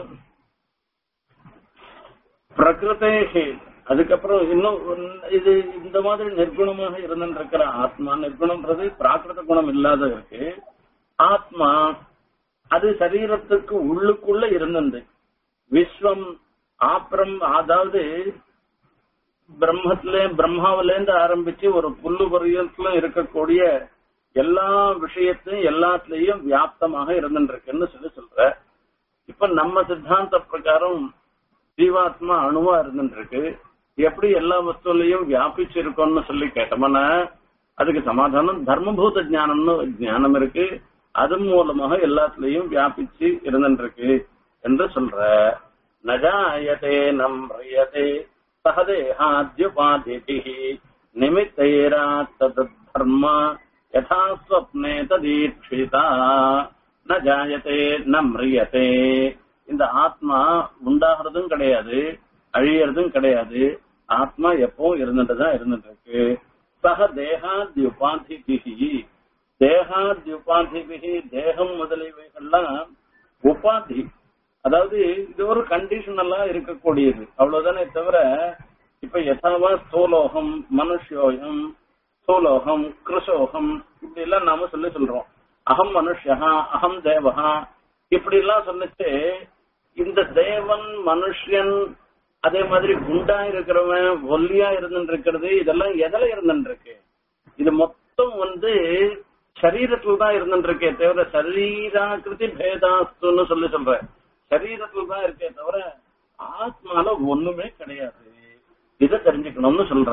பிரகிருதேகி அதுக்கப்புறம் இன்னும் ஒன்னு- இது இந்த மாதிரி நிர்குணமாக இருந்திருக்கிற ஆத்மா நிர்குணம்ன்றது பிராகிருத குணம் இல்லாத இருக்கு ஆத்மா அது சரீரத்துக்கு உள்ளுக்குள்ள இருந்தது விஸ்வம் ஆப்ரம் அதாவது பிரம்மத்திலே பிரம்மாவிலேருந்து ஆரம்பிச்சு ஒரு புல்லு பரியத்துல இருக்கக்கூடிய எல்லா விஷயத்தையும் எல்லாத்துலயும் வியாப்தமாக இருந்துருக்குன்னு சொல்லி சொல்ற இப்ப நம்ம சித்தாந்த பிரகாரம் ஜீவாத்மா அணுவா இருந்துருக்கு எப்படி எல்லா வஸ்துலையும் வியாபிச்சு இருக்கோம்னு சொல்லி கேட்டோம்னா அதுக்கு சமாதானம் தர்மபூத ஞானம்னு ஒரு ஞானம் இருக்கு அது மூலமாக எல்லாத்துலயும் வியாபிச்சு இருந்துருக்கு என்று சொல்ற நஜாயதே நம்ரியதே சகதேகாத்யுபாதிபிஹி நிமித்தைராத்தத் தர்ம யதா ஸ்வப்னே ததீட்சிதா ந ஜாயதே ந மிரியதே இந்த ஆத்மா உண்டாகிறதும் கிடையாது அழியறதும் கிடையாது ஆத்மா எப்பவும் இருந்துட்டுதான் இருந்துட்டு இருக்கு சக தேகாத்யுபாதிபிஹி தேகாத்யுபாதிபிஹி தேகம் முதலியவைகள்லாம் உபாதி அதாவது இது ஒரு கண்டிஷனலா இருக்கக்கூடியது அவ்வளவுதானே தவிர இப்ப யதாவா ஸ்தூலோகம் மனுஷ்யோகம் ஸ்தூலோகம் கிருஷோகம் இப்படி எல்லாம் நாம சொல்லி சொல்றோம் அகம் மனுஷ்யா அகம் தேவஹா இப்படி எல்லாம் சொல்லிச்சு இந்த தேவன் மனுஷன் அதே மாதிரி குண்டா இருக்கிறவன் ஒல்லியா இருந்துட்டு இருக்கிறது இதெல்லாம் எதுல இருந்துட்டு இருக்கு இது மொத்தம் வந்து சரீரத்துல தான் இருந்துட்டு இருக்கே தவிர சரீராக்கிருதி பேதாஸ்துன்னு சொல்லி சொல்ற சரீரத்துல தான் இருக்கே தவிர ஆத்மால ஒண்ணுமே கிடையாது இதை தெரிஞ்சுக்கணும்னு சொல்ற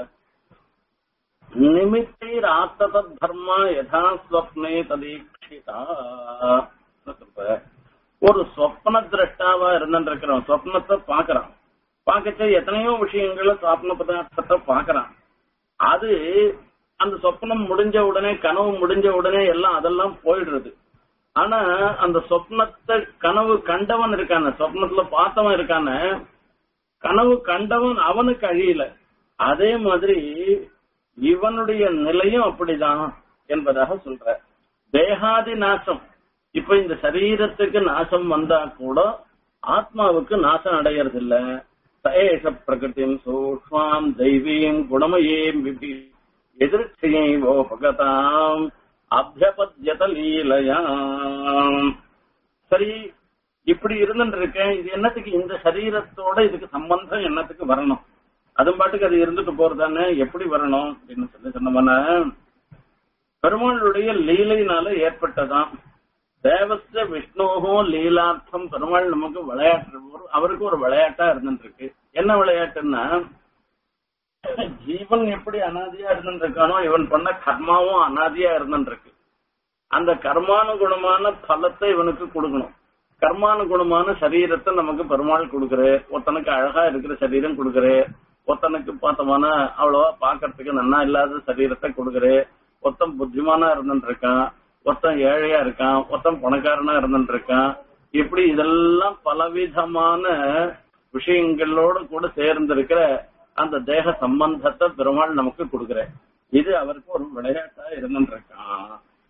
நிமித்தைர் ஆத்தத தர்மா யதா ஸ்வப்னே ததீட்சிதா சொல்ற ஒரு சொப்ன திரஷ்டாவா இருந்துருக்கிறவன் சொப்னத்தை பாக்குறான் பார்க்கச்ச எத்தனையோ விஷயங்கள சொப்ன பதார்த்தத்தை பாக்குறான் அது அந்த சொப்னம் முடிஞ்ச உடனே கனவு முடிஞ்ச உடனே எல்லாம் அதெல்லாம் போயிடுறது ஆனா அந்த சொப்னத்தை கனவு கண்டவன் இருக்கான சொப்னத்துல பார்த்தவன் இருக்கான கனவு கண்டவன் அவனுக்கு அழியல அதே மாதிரி இவனுடைய நிலையும் அப்படிதான் என்பதாக சொல்ற தேகாதி நாசம் இப்ப இந்த சரீரத்துக்கு நாசம் வந்தா கூட ஆத்மாவுக்கு நாசம் அடையறது இல்ல சஏஷ பிரகிருதிம் சூக்மாம் தெய்வீம் குணமயேம் விபி எதிர்ச்சியை ஓபகதாம் அபியபத்யத லீலையாம் சரி இப்படி இருந்துட்டு இருக்கேன் இது என்னத்துக்கு இந்த சரீரத்தோட இதுக்கு சம்பந்தம் என்னத்துக்கு வரணும் அது பாட்டுக்கு அது இருந்துட்டு போறதானே எப்படி வரணும் அப்படின்னு சொல்லி சொன்னோம்னா பெருமாளுடைய லீலையினால ஏற்பட்டதான் தேவஸ்த விஷ்ணுவோ லீலார்த்தம் பெருமாள் நமக்கு விளையாட்டு ஒரு- அவருக்கு ஒரு விளையாட்டா இருந்துட்டு இருக்கு என்ன விளையாட்டுன்னா ஜீவன் எப்படி அனாதியா இருந்துட்டு இருக்கானோ இவன் பண்ண கர்மாவும் அனாதியா இருந்துட்டு இருக்கு அந்த கர்மானுகுணமான பலத்தை இவனுக்கு கொடுக்கணும் கர்மானுகுணமான சரீரத்தை நமக்கு பெருமாள் கொடுக்குற ஒருத்தனுக்கு அழகா இருக்கிற சரீரம் கொடுக்குற ஒருத்தனுக்கு பார்த்தோம்னா அவ்வளவா பாக்குறதுக்கு நன்னா இல்லாத சரீரத்தை கொடுக்குற ஒருத்தன் புத்திமானா இருந்துட்டு இருக்கான் ஒருத்தன் ஏழையா இருக்கான் ஒருத்தன் பணக்காரனா இருந்துட்டு இருக்கான் இப்படி இதெல்லாம் பலவிதமான விஷயங்களோடு கூட சேர்ந்து இருக்கிற அந்த தேக சம்பந்தத்தை பெருமாள் நமக்கு கொடுக்குற இது அவருக்கு ஒரு விளையாட்டா இருந்துட்டு இருக்கான்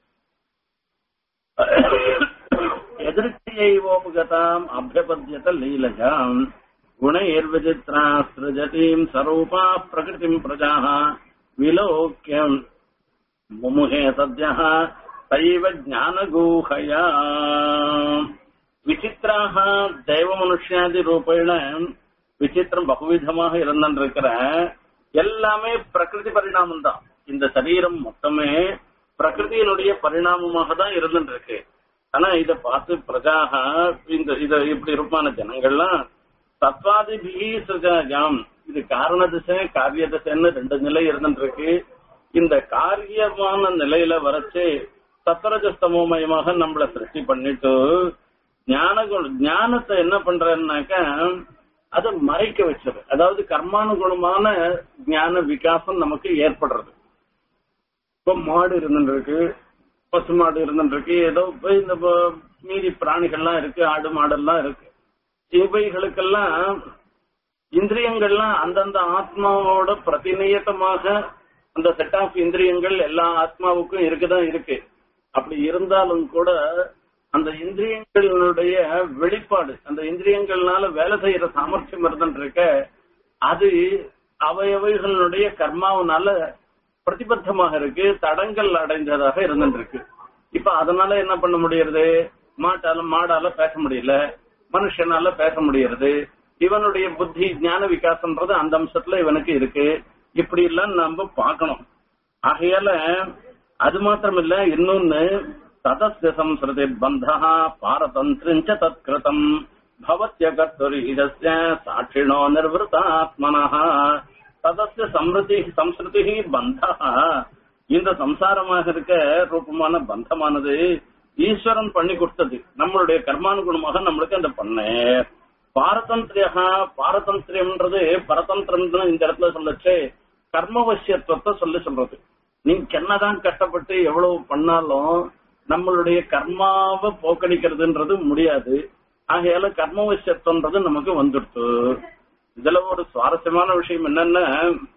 எதிர்ச்சியைவோபகதாம் அபியபத்தியத லீலஜாம் குணைர்விசித்ரா சிருஜதீம் சரூபா பிரகிருதிம் பிரஜாः விலோக்கியம் முமுகே சத்யः சைவ ஞானகூஹயா விசித்திராக தெய்வ மனுஷாதி ரூபேண விசித்திரம் பகுவிதமாக இருந்திருக்கிற எல்லாமே பிரகிருதி பரிணாமம் தான் இந்த சரீரம் மொத்தமே பிரகிருதியினுடைய பரிணாமமாக தான் இருந்துட்டு இருக்கு ஆனா இத பார்த்து பிரஜாக இந்த இத இப்படி இருப்பான ஜனங்கள்லாம் சத்வாதிபிகி சுஜாம் இது காரண திசை காரிய திசைன்னு ரெண்டு நிலை இருந்துட்டு இருக்கு இந்த காரியமான நிலையில வரைச்சு சத்ரஜஸ்தமோமயமாக நம்மள சிருஷ்டி பண்ணிட்டு ஞான குண- ஞானத்தை என்ன பண்றேன்னாக்க அதை மறைக்க வச்சது அதாவது கர்மானுகுணமான ஞான விகாசம் நமக்கு ஏற்படுறது இப்ப மாடு இருந்துருக்கு பசு மாடு இருந்துருக்கு ஏதோ இப்ப இந்த ப- மீதி பிராணிகள்லாம் இருக்கு ஆடு மாடெல்லாம் இருக்கு இவைகளுக்கெல்லாம் இந்திரியங்கள்லாம் அந்தந்த ஆத்மாவோட பிரதிநியத்தமாக அந்த செட் ஆஃப் இந்திரியங்கள் எல்லா ஆத்மாவுக்கும் இருக்குதான் இருக்கு அப்படி இருந்தாலும் கூட அந்த இந்திரியங்களுடைய வெளிப்பாடு அந்த இந்திரியங்கள்னால வேலை செய்யற சாமர்த்தியம் இருந்துருக்க அது அவையவைகளுடைய கர்மாவனால பிரதிபத்தமாக இருக்கு தடங்கள் அடைந்ததாக இருந்துருக்கு இப்ப அதனால என்ன பண்ண முடியறது மாட்டால மாடால பேச முடியல மனுஷனால பேச முடியறது இவனுடைய புத்தி ஞான விகாசம்ன்றது அந்த அம்சத்துல இவனுக்கு இருக்கு இப்படி எல்லாம் நம்ம பார்க்கணும் ஆகையால அது மாத்திரம் இல்ல இன்னொன்னு ததஸ்ய சம்ஸ்ருதி பந்தா பாரதந்திரஞ்ச தத்கிருதம் பவத்ய கர்த்துரிதஸ்ய சாட்சிணோ நிர்வൃതാத்மனः ததஸ்ய சம்ருதி சம்ஸ்ருதி பந்தா இந்த சம்சாரமாக இருக்க ரூபமான பந்தமானது ஈஸ்வரன் பண்ணி கொடுத்தது நம்மளுடைய கர்மானுகுணமாக நம்மளுக்கு அந்த பண்ண பாரதந்திரியா பாரதந்திரியம்ன்றது பரதந்திரம் இந்த இடத்துல சொல்லச்சு கர்மவசியத்துவத்தை சொல்லி சொல்றது நீங்க என்னதான் கஷ்டப்பட்டு எவ்வளவு பண்ணாலும் நம்மளுடைய கர்மாவை போக்கடிக்கிறதுன்றது முடியாது ஆகையால கர்மவசியத்துவன்றது நமக்கு வந்துடுத்து இதுல ஒரு சுவாரஸ்யமான விஷயம் என்னன்னா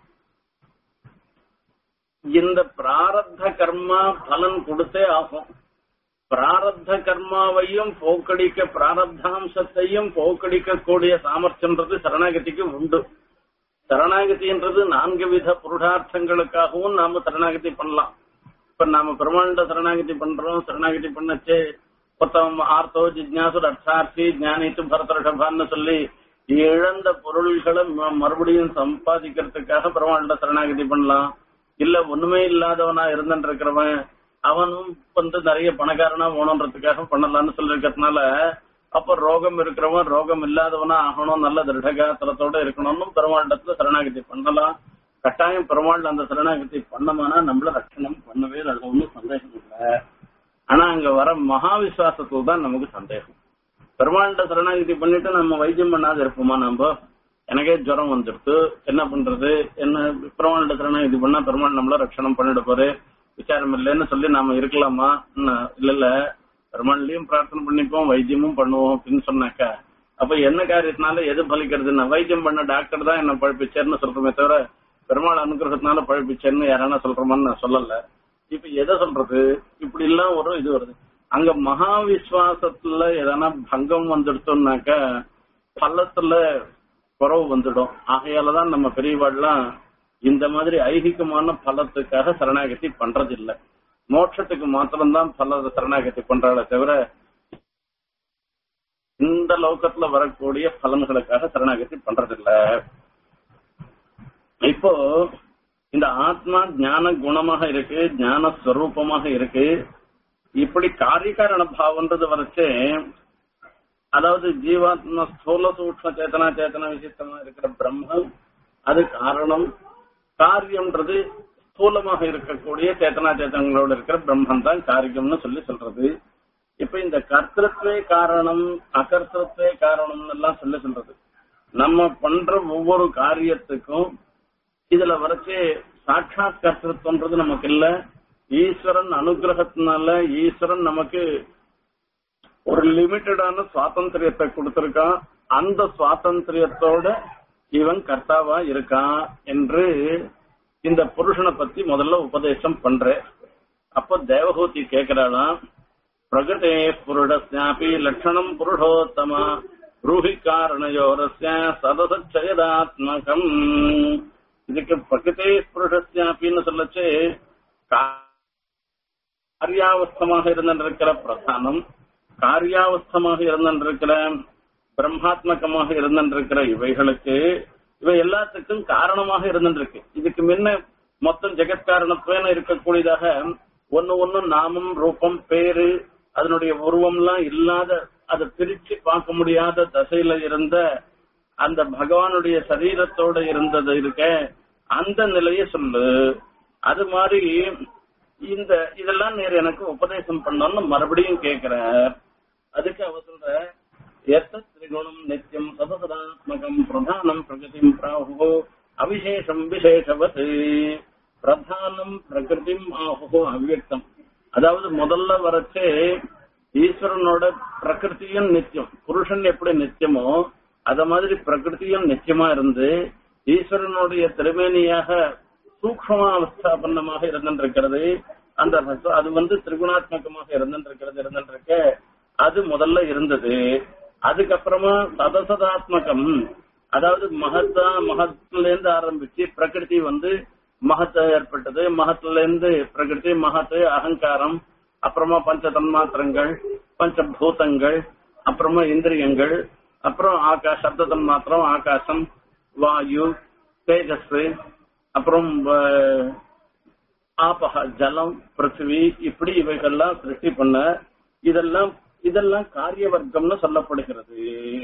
இந்த பிராரப்த கர்மா பலன் கொடுத்தே ஆகும் பிராரப்த கர்மாவையும் போக்கடிக்க பிராரப்தாம்சத்தையும் போக்கடிக்க கூடிய சாமர்த்தியன்றது சரணாகதிக்கு உண்டு சரணாகதின்றது நான்கு வித புருஷார்த்தங்களுக்காகவும் நாம சரணாகதி பண்ணலாம் இப்ப நாம பிரமாண்ட சரணாகதி பண்றோம் சரணாகதி பண்ணச்சு மொத்தம் ஆர்த்தோ ஜிஜ்ஞாசு அர்த்தார்த்தி ஞானித்து பரதர்ஷபான்னு சொல்லி இழந்த பொருள்களை ம- மறுபடியும் சம்பாதிக்கிறதுக்காக பிரமாண்ட சரணாகதி பண்ணலாம் இல்ல ஒண்ணுமே இல்லாதவனா இருந்துட்டு இருக்கிறவன் அவனும் வந்து நிறைய பணக்காரனா போகணுன்றதுக்காக பண்ணலாம்னு சொல்லிருக்கிறதுனால அப்ப ரோகம் இருக்கிறவன் ரோகம் இல்லாதவனா ஆகணும் நல்ல திருடகாத்திரத்தோட இருக்கணும்னு பெருமாண்டத்துல சரணாகதி பண்ணலாம் கட்டாயம் பெருமாள் அந்த சரணாகதி பண்ணமானா நம்மள ரட்சணம் பண்ணவே அதுல ஒன்றும் சந்தேகம் இல்லை ஆனா அங்க வர மகா விசுவாசத்துல தான் நமக்கு சந்தேகம் பெருமாள்கிட்ட சரணாகதி பண்ணிட்டு நம்ம வைத்தியம் பண்ணாத இருப்போமா நம்ம எனக்கே ஜுரம் வந்துடுத்து என்ன பண்றது என்ன பெருமாள்கிட்ட சரணாகதி பண்ணா பெருமாள் நம்மள ரட்சணம் பண்ணிட போரு விசாரம் இல்லைன்னு சொல்லி நாம இருக்கலாமா என்ன, இல்ல இல்ல பெருமாள்லயும் பிரார்த்தனை பண்ணிப்போம் வைத்தியமும் பண்ணுவோம் அப்படின்னு சொன்னாக்கா அப்ப என்ன காரியத்தினால எது பலிக்கிறதுன்னா வைத்தியம் பண்ண டாக்டர் தான் என்ன பழப்பிச்சேர்னு சொல்றோமே தவிர பெருமாள் அனுகிரகத்தினால பழப்பிச்சேர்னு யாரானா சொல்றோமான்னு நான் சொல்லல இப்ப எதை சொல்றது இப்படி எல்லாம் ஒரு இது வருது அங்க மகா விசுவாசத்துல எதனா பங்கம் வந்துடுத்தோம்னாக்க பள்ளத்துல குறவு வந்துடும் ஆகையாலதான் நம்ம பெரியவாள்லாம் இந்த மாதிரி ஐகிகமான பலத்துக்காக சரணாகதி பண்றது இல்ல மோட்சத்துக்கு மாத்திரம்தான் பல சரணாகதி பண்றாளே தவிர இந்த லோகத்துல வரக்கூடிய பலன்களுக்காக சரணாகதி பண்றதில்ல இப்போ இந்த ஆத்மா ஞான குணமாக இருக்கு ஞான ஸ்வரூபமாக இருக்கு இப்படி காரியகாரண பாவன்றது வரைச்சு அதாவது ஜீவாத்மா ஸ்தூல சூக்ம சேத்தனா சேத்தனா விசித்தமா இருக்கிற பிரம்மம் அது காரணம் காரியம்ன்றது ஸ்தூலமாக இருக்கக்கூடிய சேத்தனா சேத்தனங்களோட இருக்கிற பிரம்மன் தான் காரியம்னு சொல்லி சொல்றது இப்ப இந்த கர்த்தத்வே காரணம் அகர்த்தத்வே காரணம்னு எல்லாம் சொல்லி சொல்றது நம்ம பண்ற ஒவ்வொரு காரியத்துக்கும் இதுல வரைச்சு சாட்சாத் கர்த்தத்வன்றது நமக்கு இல்ல ஈஸ்வரன் அனுகிரகத்தினால ஈஸ்வரன் நமக்கு ஒரு லிமிட்டடான சுவாதந்திரியத்தை கொடுத்திருக்கான் அந்த சுவாதந்திரியத்தோட இவன் கர்த்தாவா இருக்கான் என்று இந்த புருஷனை பத்தி முதல்ல உபதேசம் பண்ற அப்ப தேவகூதி கேக்குறாளாம் பிரகடே புருடஸ்யாபி லட்சணம் புருஷோத்தம ரூஹி காரணயோரஸ்ய சதசச்சயதாத்மகம் இதுக்கு பிரகதே புருஷஸ்யாபின்னு சொல்லச்சு காரியாவஸ்தமாக இருந்திருக்கிற பிரதானம் காரியாவஸ்தமாக இருந்திருக்கிற பிரம்மாத்மகமாக இருந்திருக்கிற இவைகளுக்கு இவை எல்லாத்துக்கும் காரணமாக இருந்திருக்கு இதுக்கு முன்ன மொத்தம் ஜெகத்காரணத்துவேன இருக்கக்கூடியதாக ஒன்னு ஒன்னு நாமம் ரூபம் பேரு அதனுடைய உருவம்லாம் இல்லாத அதை பிரிச்சு பார்க்க முடியாத தசையில இருந்த அந்த பகவானுடைய சரீரத்தோட இருந்தது இருக்க அந்த நிலையை சொல்லு அது மாதிரி இந்த இதெல்லாம் நேர் எனக்கு உபதேசம் பண்ணோம்னு மறுபடியும் கேக்குறார் அதுக்கு அவ சொல்ற எத்த திரிகுணம் நித்தியம் சதசதாத்மகம் பிரதானம் பிரகதிம் பிராஹு அவிசேஷம் விசேஷவத் பிரதானம் பிரகிருதிம் ஆஹோ அவ்வியக்தம் அதாவது முதல்ல வரச்சே ஈஸ்வரனோட பிரகிருதியும் நித்தியம் புருஷன் எப்படி நித்தியமோ அத மாதிரி பிரகிருதியும் நித்தியமா இருந்து ஈஸ்வரனுடைய திருமேனியாக சூக்ம அவஸ்தாபன்னமாக இருந்திருக்கிறது அந்த ரச- அது வந்து திரிகுணாத்மகமாக இருந்திருக்கிறது இருந்திருக்க அது முதல்ல இருந்தது அதுக்கப்புறமா சதசதாத்மகம் அதாவது மகத்தா மகத்துல இருந்து ஆரம்பிச்சு பிரகிருதி வந்து மகத்த ஏற்பட்டது மகத்துல இருந்து பிரகிருதி மகத்து அகங்காரம் அப்புறமா பஞ்ச தன்மாத்திரங்கள் பஞ்சபூதங்கள் அப்புறமா இந்திரியங்கள் அப்புறம் ஆகாஷ் சப்த தன்மாத்திரம் ஆகாசம் வாயு தேஜஸ் அப்புறம் அஹ், ஆபக ஜலம் பிருத்திவி இப்படி இவைகள்லாம் சிருஷ்டி பண்ண இதெல்லாம் இதெல்லாம் காரிய வர்க்கம்னு சொல்லப்படுகிறது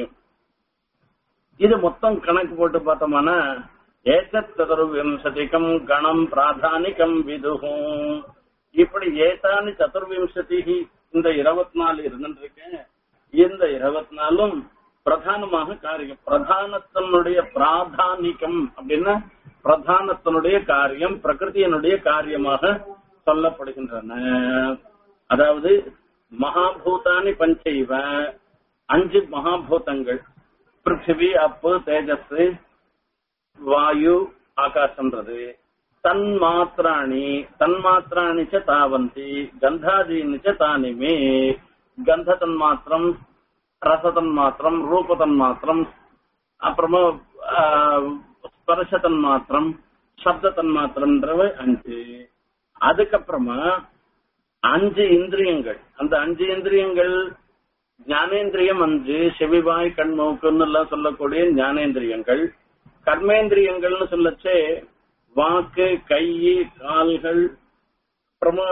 இது மொத்தம் கணக்கு போட்டு பார்த்தோம்னா ஏகத் சதுர்விம்சதிகம் கணம் பிராதானிகம் விதுகும் இப்படி ஏதானி சதுர்விம்சதி இந்த இருபத்தி நாலு இருந்துருக்கேன் இந்த இருபத்தி நாலும் பிரதானமாக காரியம் பிரதானத்தினுடைய பிராதானிகம் அப்படின்னா பிரதானத்தினுடைய காரியம் பிரகிருதியினுடைய காரியமாக சொல்லப்படுகின்றன அதாவது மகாபூதானி பஞ்சைவ அஞ்சு மகாபூதங்கள் பிருத்திவி அப்பு தேஜஸ் வாயு ஆகாசம்ன்றது தன்மாத்திராணி தன்மாத்திராணி ச தாவந்தி கந்தாதீனி ச தானிமே கந்த தன்மாத்திரம் ரச தன்மாத்திரம் ரூப தன்மாத்திரம் அப்புறமா ஆஹ், ஸ்பர்ஷ தன்மாத்திரம் சப்த தன்மாத்திரம்ன்றவை அஞ்சு அதுக்கப்புறமா அஞ்சு இந்திரியங்கள் அந்த அஞ்சு இந்திரியங்கள் ஞானேந்திரியம் அஞ்சு செவிவாய் கண் மூக்குன்னு எல்லாம் சொல்லக்கூடிய ஞானேந்திரியங்கள் கர்மேந்திரியங்கள்னு சொல்லச்சே வாக்கு கை கால்கள் அப்புறமா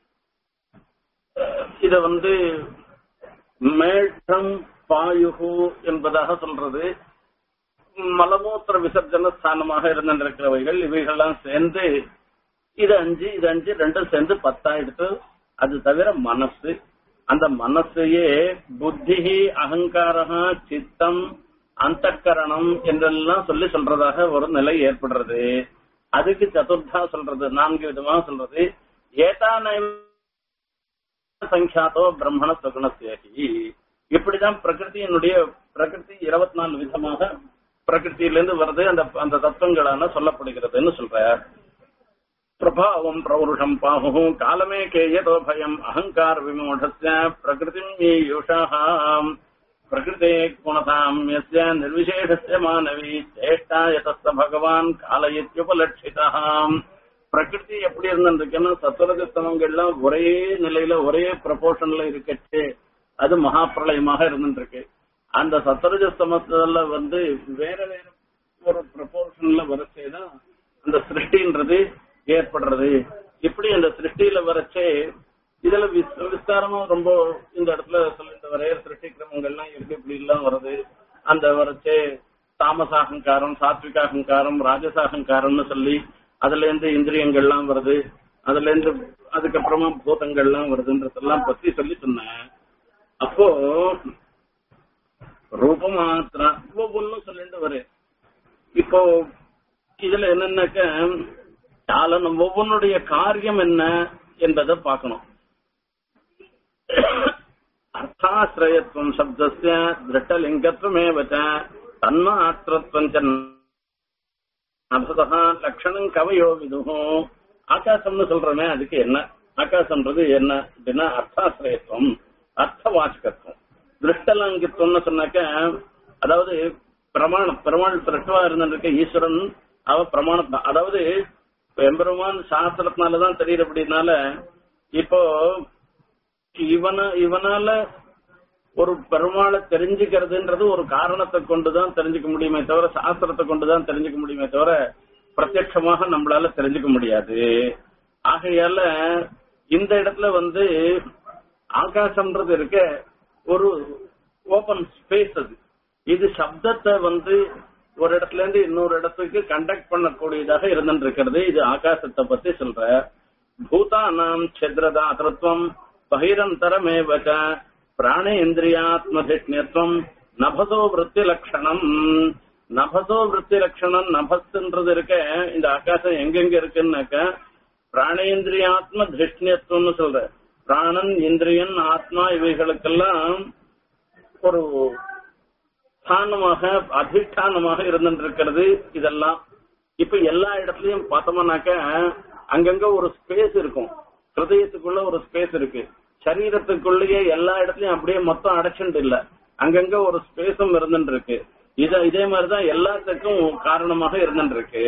அஹ், இத வந்து மேற்றம் பாயுகு என்பதாக சொல்றது மலமூத்திர விசர்ஜன ஸ்தானமாக இருந்திருக்கிறவைகள் இவைகள்லாம் சேர்ந்து இது அஞ்சு இது அஞ்சு ரெண்டும் சேர்ந்து பத்தாயிடுத்து அது தவிர மனசு அந்த மனசையே புத்தி அகங்காரா சித்தம் அந்தக்கரணம் என்றெல்லாம் சொல்லி சொல்றதாக ஒரு நிலை ஏற்படுறது அதுக்கு சதுர்த்தா சொல்றது நான்கு விதமா சொல்றது ஏதான சங்கியாத்தோ பிரம்மண சுகுணசேகி இப்படிதான் பிரகிருதியினுடைய பிரகிருதி இருபத்தி நாலு விதமாக பிரகிருத்தியிலிருந்து வருது அந்த அந்த தத்துவங்களான சொல்லப்படுகிறதுன்னு சொல்றார் பிரபாவம் பிரௌருஷம் பாஹு காலமே கேயதோ பயம் அகங்கார விமூடஸ்ய பிரகிருதிம் ஈயுஷாம் பிரகிருதே குணதாம் யஸ்ய நிர்விசேஷஸ்ய மானவி சேஷ்டா யதஸ்த பகவான் காலயித்யுபலட்சிதாம் பிரகிருதி எப்படி இருந்திருக்குன்னா சத்துரஜஸ்தமங்கள்லாம் ஒரே நிலையில ஒரே ப்ரப்போர்ஷன்ல இருக்கச்சு அது மகா பிரளயமாக இருந்துருக்கு அந்த சத்துரஜஸ்தமத்துல வந்து வேற வேற ஒரு ப்ரப்போர்ஷன்ல வரச்சேதான் அந்த சிருஷ்டின்றது ஏற்படுறது இப்படி அந்த சிருஷ்டியில வரச்சே இதுல விஸ்- விஸ்தாரமா ரொம்ப இந்த இடத்துல சொல்லிட்டு வரைய சிருஷ்டி கிரமங்கள்லாம் இருக்கு இப்படி எல்லாம் வருது அந்த வரச்சே தாமசாகங்காரம் சாத்விகாகங்காரம் ராஜசாகங்காரம்னு சொல்லி அதுல இருந்து இந்திரியங்கள்லாம் வருது அதுல இருந்து அதுக்கப்புறமா பூதங்கள்லாம் வருதுன்றதெல்லாம் பத்தி சொல்லி சொன்னேன் அப்போ ரூபமாத்திரம் ஒவ்வொன்றும் சொல்லிட்டு வரேன் இப்போ இதுல என்னன்னாக்க காலம் ஒவ்வொன்றுடைய காரியம் என்ன என்பதை பார்க்கணும் அர்த்தாசிரயத்துவம் சப்தஸ்ய திருட்டலிங்கத்துவமேவ தன்மாத்திரத்துவம் ச அபதா லட்சணம் கவையோ விதுகும் ஆகாசம்னு சொல்றமே அதுக்கு என்ன ஆகாசம்ன்றது என்ன அப்படின்னா அர்த்தாசிரயத்துவம் அர்த்தவாச்சகத்துவம் திருஷ்டலங்கித்துவம்னு சொன்னாக்க அதாவது பிரமாணம் பிரமாணம் திருஷ்டவா இருந்திருக்க ஈஸ்வரன் அவ பிரமாணம் தான் அதாவது எம்பெருமான் சாஸ்திரத்தினாலதான் தெரியறபடினால இப்போ இவன இவனால ஒரு பெருமாளை தெரிஞ்சுக்கிறதுன்றது ஒரு காரணத்தை கொண்டுதான் தெரிஞ்சுக்க முடியுமே தவிர சாஸ்திரத்தை கொண்டுதான் தெரிஞ்சுக்க முடியுமே தவிர பிரத்யட்சமாக நம்மளால தெரிஞ்சுக்க முடியாது ஆகையால இந்த இடத்துல வந்து ஆகாசம்ன்றது இருக்க ஒரு ஓபன் ஸ்பேஸ் அது இது சப்தத்தை வந்து ஒரு இடத்துல இருந்து இன்னொரு இடத்துக்கு கண்டக்ட் பண்ணக்கூடியதாக இருந்துட்டு இருக்கிறது இது ஆகாசத்தை பத்தி சொல்ற பூதானாம் சித்ரதாத்திருவம் பகிரந்தரமேவ பிராணேந்திரியாத்மதிஷ்ணியத்துவம் நபசோ விருத்தி லட்சணம் நபசோ விருத்தி லட்சணம் நபஸ்ன்றது இருக்க இந்த ஆகாசம் எங்கெங்க இருக்குன்னாக்க பிராணேந்திரியாத்ம திருஷ்ணியத்துவம்னு சொல்ற பிராணன் இந்திரியன் ஆத்மா இவைகளுக்கெல்லாம் ஒரு ஸ்தானமாக அதிஷ்டானமாக இருந்துருக்கிறது இதெல்லாம் இப்ப எல்லா இடத்துலயும் பார்த்தோம்னாக்க அங்கங்க ஒரு ஸ்பேஸ் இருக்கும் ஹிருதயத்துக்குள்ள ஒரு ஸ்பேஸ் இருக்கு சரீரத்துக்குள்ளேயே எல்லா இடத்துலயும் அப்படியே மொத்தம் அடைச்சுட்டு இல்ல அங்கங்க ஒரு ஸ்பேஸும் இருந்துட்டு இருக்கு இத இதே மாதிரிதான் எல்லாத்துக்கும் காரணமாக இருந்துட்டு இருக்கு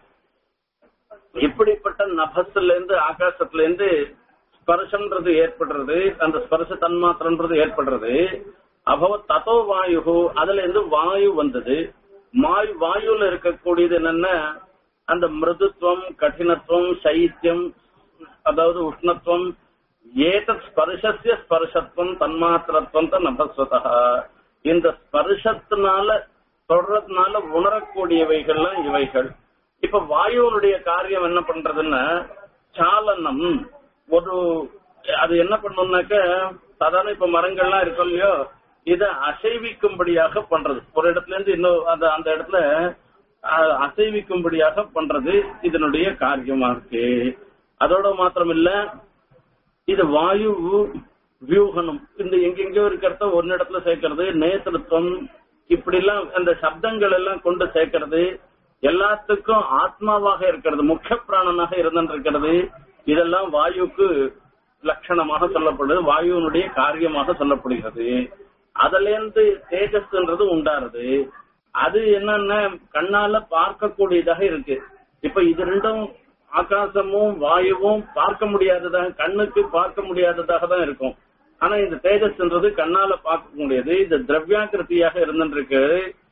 இப்படிப்பட்ட நபஸ்ல இருந்து ஆகாசத்துல இருந்து ஸ்பர்ஷன்றது ஏற்படுறது அந்த ஸ்பர்ஷ தன்மாத்திரன்றது ஏற்படுறது அபவ ததோ வாயு அதுல இருந்து வாயு வந்தது மாயு வாயுல இருக்கக்கூடியது என்னன்னா அந்த மிருதுத்துவம் கடினத்துவம் சைத்தியம் அதாவது உஷ்ணத்துவம் ஏதத் ஸ்பர்ஷஸ்ய ஸ்பர்ஷத்துவம் தன்மாத்திரத்துவம் தான் நபஸ்வதா இந்த ஸ்பர்ஷத்தினால தொடர்றதுனால உணரக்கூடியவைகள்லாம் இவைகள் இப்ப வாயுனுடைய காரியம் என்ன பண்றதுன்னா சாலனம் ஒரு அது என்ன பண்ணும்னாக்க சாதாரண இப்ப மரங்கள்லாம் இருக்கும் இல்லையோ இத அசைவிக்கும்படியாக பண்றது ஒரு இடத்துல இருந்து இன்னும் அந்த அந்த இடத்துல அஹ், அசைவிக்கும்படியாக பண்றது இதனுடைய காரியமா இருக்கு அதோட மாத்திரம் இல்ல இது வாயு வியூகணம் இந்த எங்கெங்கயோ இருக்கிறத ஒரு இடத்துல சேர்க்கறது நேத்திருத்தம் இப்படி எல்லாம் அந்த சப்தங்கள் எல்லாம் கொண்டு சேர்க்கறது எல்லாத்துக்கும் ஆத்மாவாக இருக்கிறது முக்கிய பிராணனாக இருந்திருக்கிறது இதெல்லாம் வாயுக்கு லட்சணமாக சொல்லப்படுது வாயுனுடைய காரியமாக சொல்லப்படுகிறது அதுல இருந்து தேஜஸ்ன்றது உண்டாருது அது என்னன்னா கண்ணால பார்க்கக்கூடியதாக இருக்கு இப்ப இது ரெண்டும் ஆகாசமும் வாயுவும் பார்க்க முடியாததாக கண்ணுக்கு பார்க்க முடியாததாக தான் இருக்கும் ஆனா இந்த தேஜஸ்ன்றது கண்ணால பார்க்க முடியாது இது திரவியாக்கிருத்தியாக இருந்துருக்கு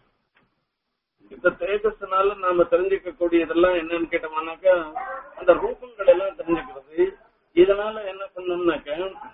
இந்த தேஜஸ்னால நாம தெரிஞ்சுக்க கூடியதெல்லாம் என்னன்னு கேட்டோம்னாக்கா அந்த ரூபங்கள் எல்லாம் தெரிஞ்சுக்கிறது இதனால என்ன பண்ணோம்னாக்க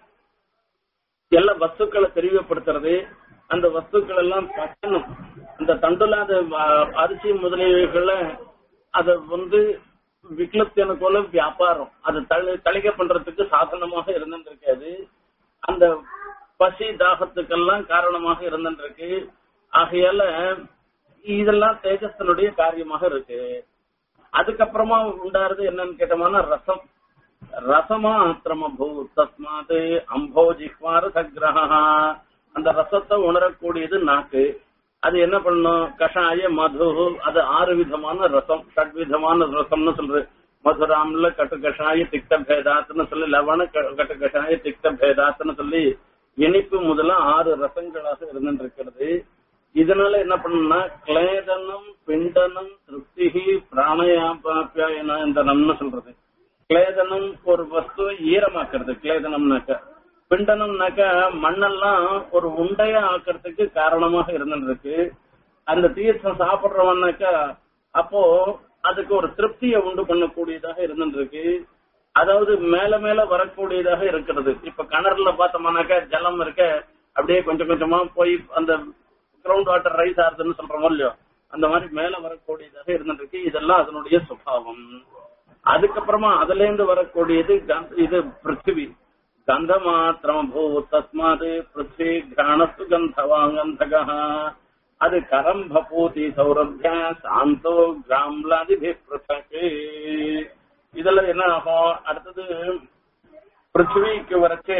எல்லா வஸ்துக்களை தெரியப்படுத்துறது அந்த வஸ்துக்கள் எல்லாம் பட்டணும் அந்த தண்டுலாத வ- அரிசி முதலியவைகளை அத வந்து விக்லத்தின போல வியாபாரம் அது தளி- தளிக பண்றதுக்கு சாதனமாக இருந்திருக்காது அந்த பசி தாகத்துக்கெல்லாம் காரணமாக இருந்திருக்கு ஆகையால இதெல்லாம் தேஜஸ்தனுடைய காரியமாக இருக்கு அதுக்கப்புறமா உண்டாருது என்னன்னு கேட்டோம்னா ரசம் ரசமாத்திரம பூ தஸ்மாத் அம்போ ஜிஹ்வார சக்ரஹா அந்த ரசத்தை உணரக்கூடியது நாக்கு அது என்ன பண்ணும் கஷாய மது அது ஆறு விதமான ரசம் ஷட் விதமான ரசம்னு சொல்றது மதுராம்ல கட்டு கஷாய திக்த பேதாத்னு சொல்லி லவண க- கட்டு கஷாய திக்த பேதாத்னு சொல்லி இனிப்பு முதல்ல ஆறு ரசங்களாக இருந்துருக்கிறது இதனால என்ன பண்ணணும்னா கிளேதனம் பிண்டனம் திருப்திகி பிராணயாபாபியாயனம்னு சொல்றது கிளேதனம் ஒரு வஸ்துவை ஈரமாக்குறது கிளேதனம்னாக்க பிண்டனம்னாக்க மண்ணெல்லாம் ஒரு உண்டையா ஆக்கிறதுக்கு காரணமாக இருந்துருக்கு அந்த தீர்த்தம் சாப்பிடுறவன்னாக்கா அப்போ அதுக்கு ஒரு திருப்தியை உண்டு பண்ணக்கூடியதாக இருந்துருக்கு அதாவது மேல மேல வரக்கூடியதாக இருக்கிறது இப்ப கிணறுல பார்த்தோம்னாக்கா ஜலம் இருக்க அப்படியே கொஞ்சம் கொஞ்சமா போய் அந்த கிரவுண்ட் வாட்டர் ரைஸ் ஆகுதுன்னு சொல்றோமோ இல்லையோ அந்த மாதிரி மேல வரக்கூடியதாக இருந்துருக்கு இதெல்லாம் அதனுடைய சுபாவம் அதுக்கப்புறமா அதுல இருந்து வரக்கூடியது கந்த- இது பிருத்திவி கந்த மாத்திரம் பூ தஸ்மாது பிருத்வி கிராணஸ்து கந்தவாங்கந்தக அது கரம்ப பூதி சௌரபிய சாந்தோ கிராம்லாதி பிருத்தக்கு இதுல என்ன ஆகும் அடுத்தது பிருத்திவிக்கு வரைச்சு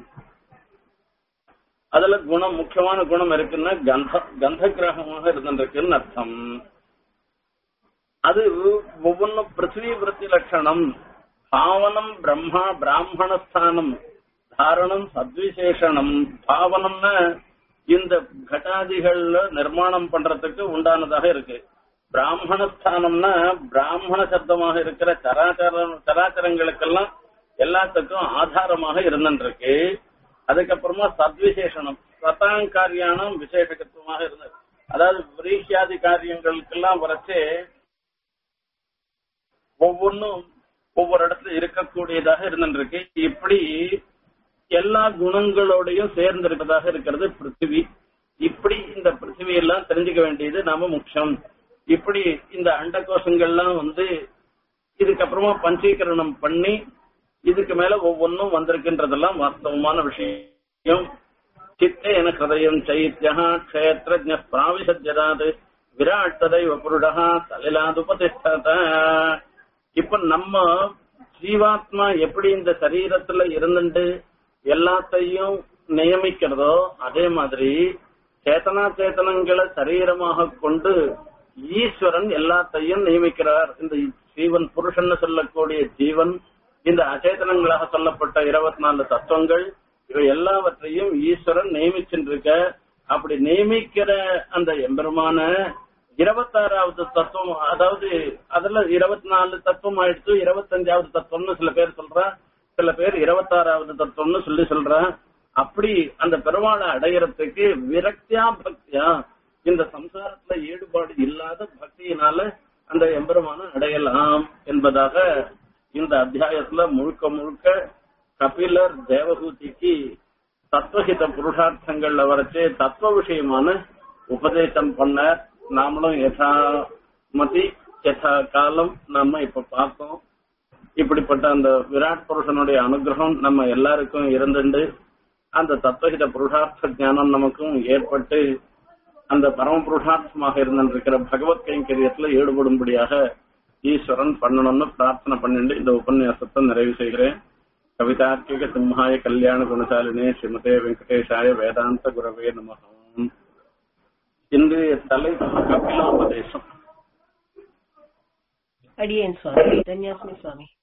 அதுல குணம் முக்கியமான குணம் இருக்குன்னா கந்த கந்த கிரகமாக இருந்திருக்குன்னு அர்த்தம் அது ஒவ்வொன்றும் பிருத்திவி விருத்தி லட்சணம் பாவனம் பிரம்மா பிராமண ஸ்தானம் தாரணம் சத்விசேஷனம் பாவனம்னா இந்த கட்டாதிகள்ல நிர்மாணம் பண்றதுக்கு உண்டானதாக இருக்கு பிராமண ஸ்தானம்னா பிராமண சப்தமாக இருக்கிற சராச்சர சராச்சரங்களுக்கெல்லாம் எல்லாத்துக்கும் ஆதாரமாக இருந்துருக்கு அதுக்கப்புறமா சத்விசேஷனம் சதாங்காரியானம் விசேஷகத்துவமாக இருந்தது அதாவது விரீஷியாதி காரியங்களுக்கெல்லாம் வரைச்சு ஒவ்வொன்றும் ஒவ்வொரு இடத்துல இருக்கக்கூடியதாக இருந்துருக்கு இப்படி எல்லா குணங்களோடையும் சேர்ந்து இருக்கிறதாக இருக்கிறது பிருத்திவி இப்படி இந்த பிருத்திவி எல்லாம் தெரிஞ்சுக்க வேண்டியது நாம முக்கியம் இப்படி இந்த அண்டகோஷங்கள்லாம் வந்து இதுக்கப்புறமா பஞ்சீகரணம் பண்ணி இதுக்கு மேல ஒவ்வொன்றும் வந்திருக்குன்றதெல்லாம் வாஸ்தவமான விஷயம் சித்தேன ஹிருதயம் சைத்தியா க்ஷேத்ரஜ பிராவிசஜதாத் விராட் ததைவ புருடா தலிலாதுபதிஷ்டத இப்ப நம்ம ஜீவாத்மா எப்படி இந்த சரீரத்துல இருந்துட்டு எல்லாத்தையும் நியமிக்கிறதோ அதே மாதிரி சேத்தனா சேத்தனங்களை சரீரமாக கொண்டு ஈஸ்வரன் எல்லாத்தையும் நியமிக்கிறார் இந்த ஜீவன் புருஷன் சொல்லக்கூடிய ஜீவன் இந்த அச்சேதனங்களாக சொல்லப்பட்ட இருபத்தி நாலு தத்துவங்கள் இவை எல்லாவற்றையும் ஈஸ்வரன் நியமிச்சுருக்க அப்படி நியமிக்கிற அந்த எம்பெருமான இருபத்தாறாவது தத்துவம் அதாவது அதுல இருபத்தி நாலு தத்துவம் ஆயிடுச்சு இருபத்தஞ்சாவது தத்துவம்னு சில பேர் சொல்றா சில பேர் இருபத்தாறாவது தத்துவம்னு சொல்லி சொல்றா அப்படி அந்த பெருமாளை அடையறதுக்கு விரக்தியா பக்தியா இந்த சம்சாரத்துல ஈடுபாடு இல்லாத பக்தியினால அந்த எம்பெருமான அடையலாம் என்பதாக இந்த அத்தியாயத்துல முழுக்க முழுக்க கபிலர் தேவகூதிக்கு தத்துவஹித புருஷார்த்தங்கள்ல வரைச்சு தத்துவ விஷயமான உபதேசம் பண்ண நாமளும் யதா மதி யதா காலம் நம்ம இப்ப பார்த்தோம் இப்படிப்பட்ட அந்த விராட் புருஷனுடைய அனுகிரகம் நம்ம எல்லாருக்கும் இருந்துண்டு அந்த தத்துவஹித புருஷார்த்த ஞானம் நமக்கும் ஏற்பட்டு அந்த பரம புருஷார்த்தமாக இருந்திருக்கிற பகவத் கைங்கரியத்துல ஈடுபடும்படியாக ஈஸ்வரன் பண்ணணும்னு பிரார்த்தனை பண்ணிட்டு இந்த உபன்யாசத்தை நிறைவு செய்கிறேன் கவிதார்க்கிக சிம்ஹாய கல்யாண குணசாலினே ஸ்ரீமதே வெங்கடேஷாய வேதாந்த குரவே நமகம் இன்றைய தலைப்பு கபிலோபதேசம் அடியேன் சுவாமி தன்யாஸ்மி சுவாமி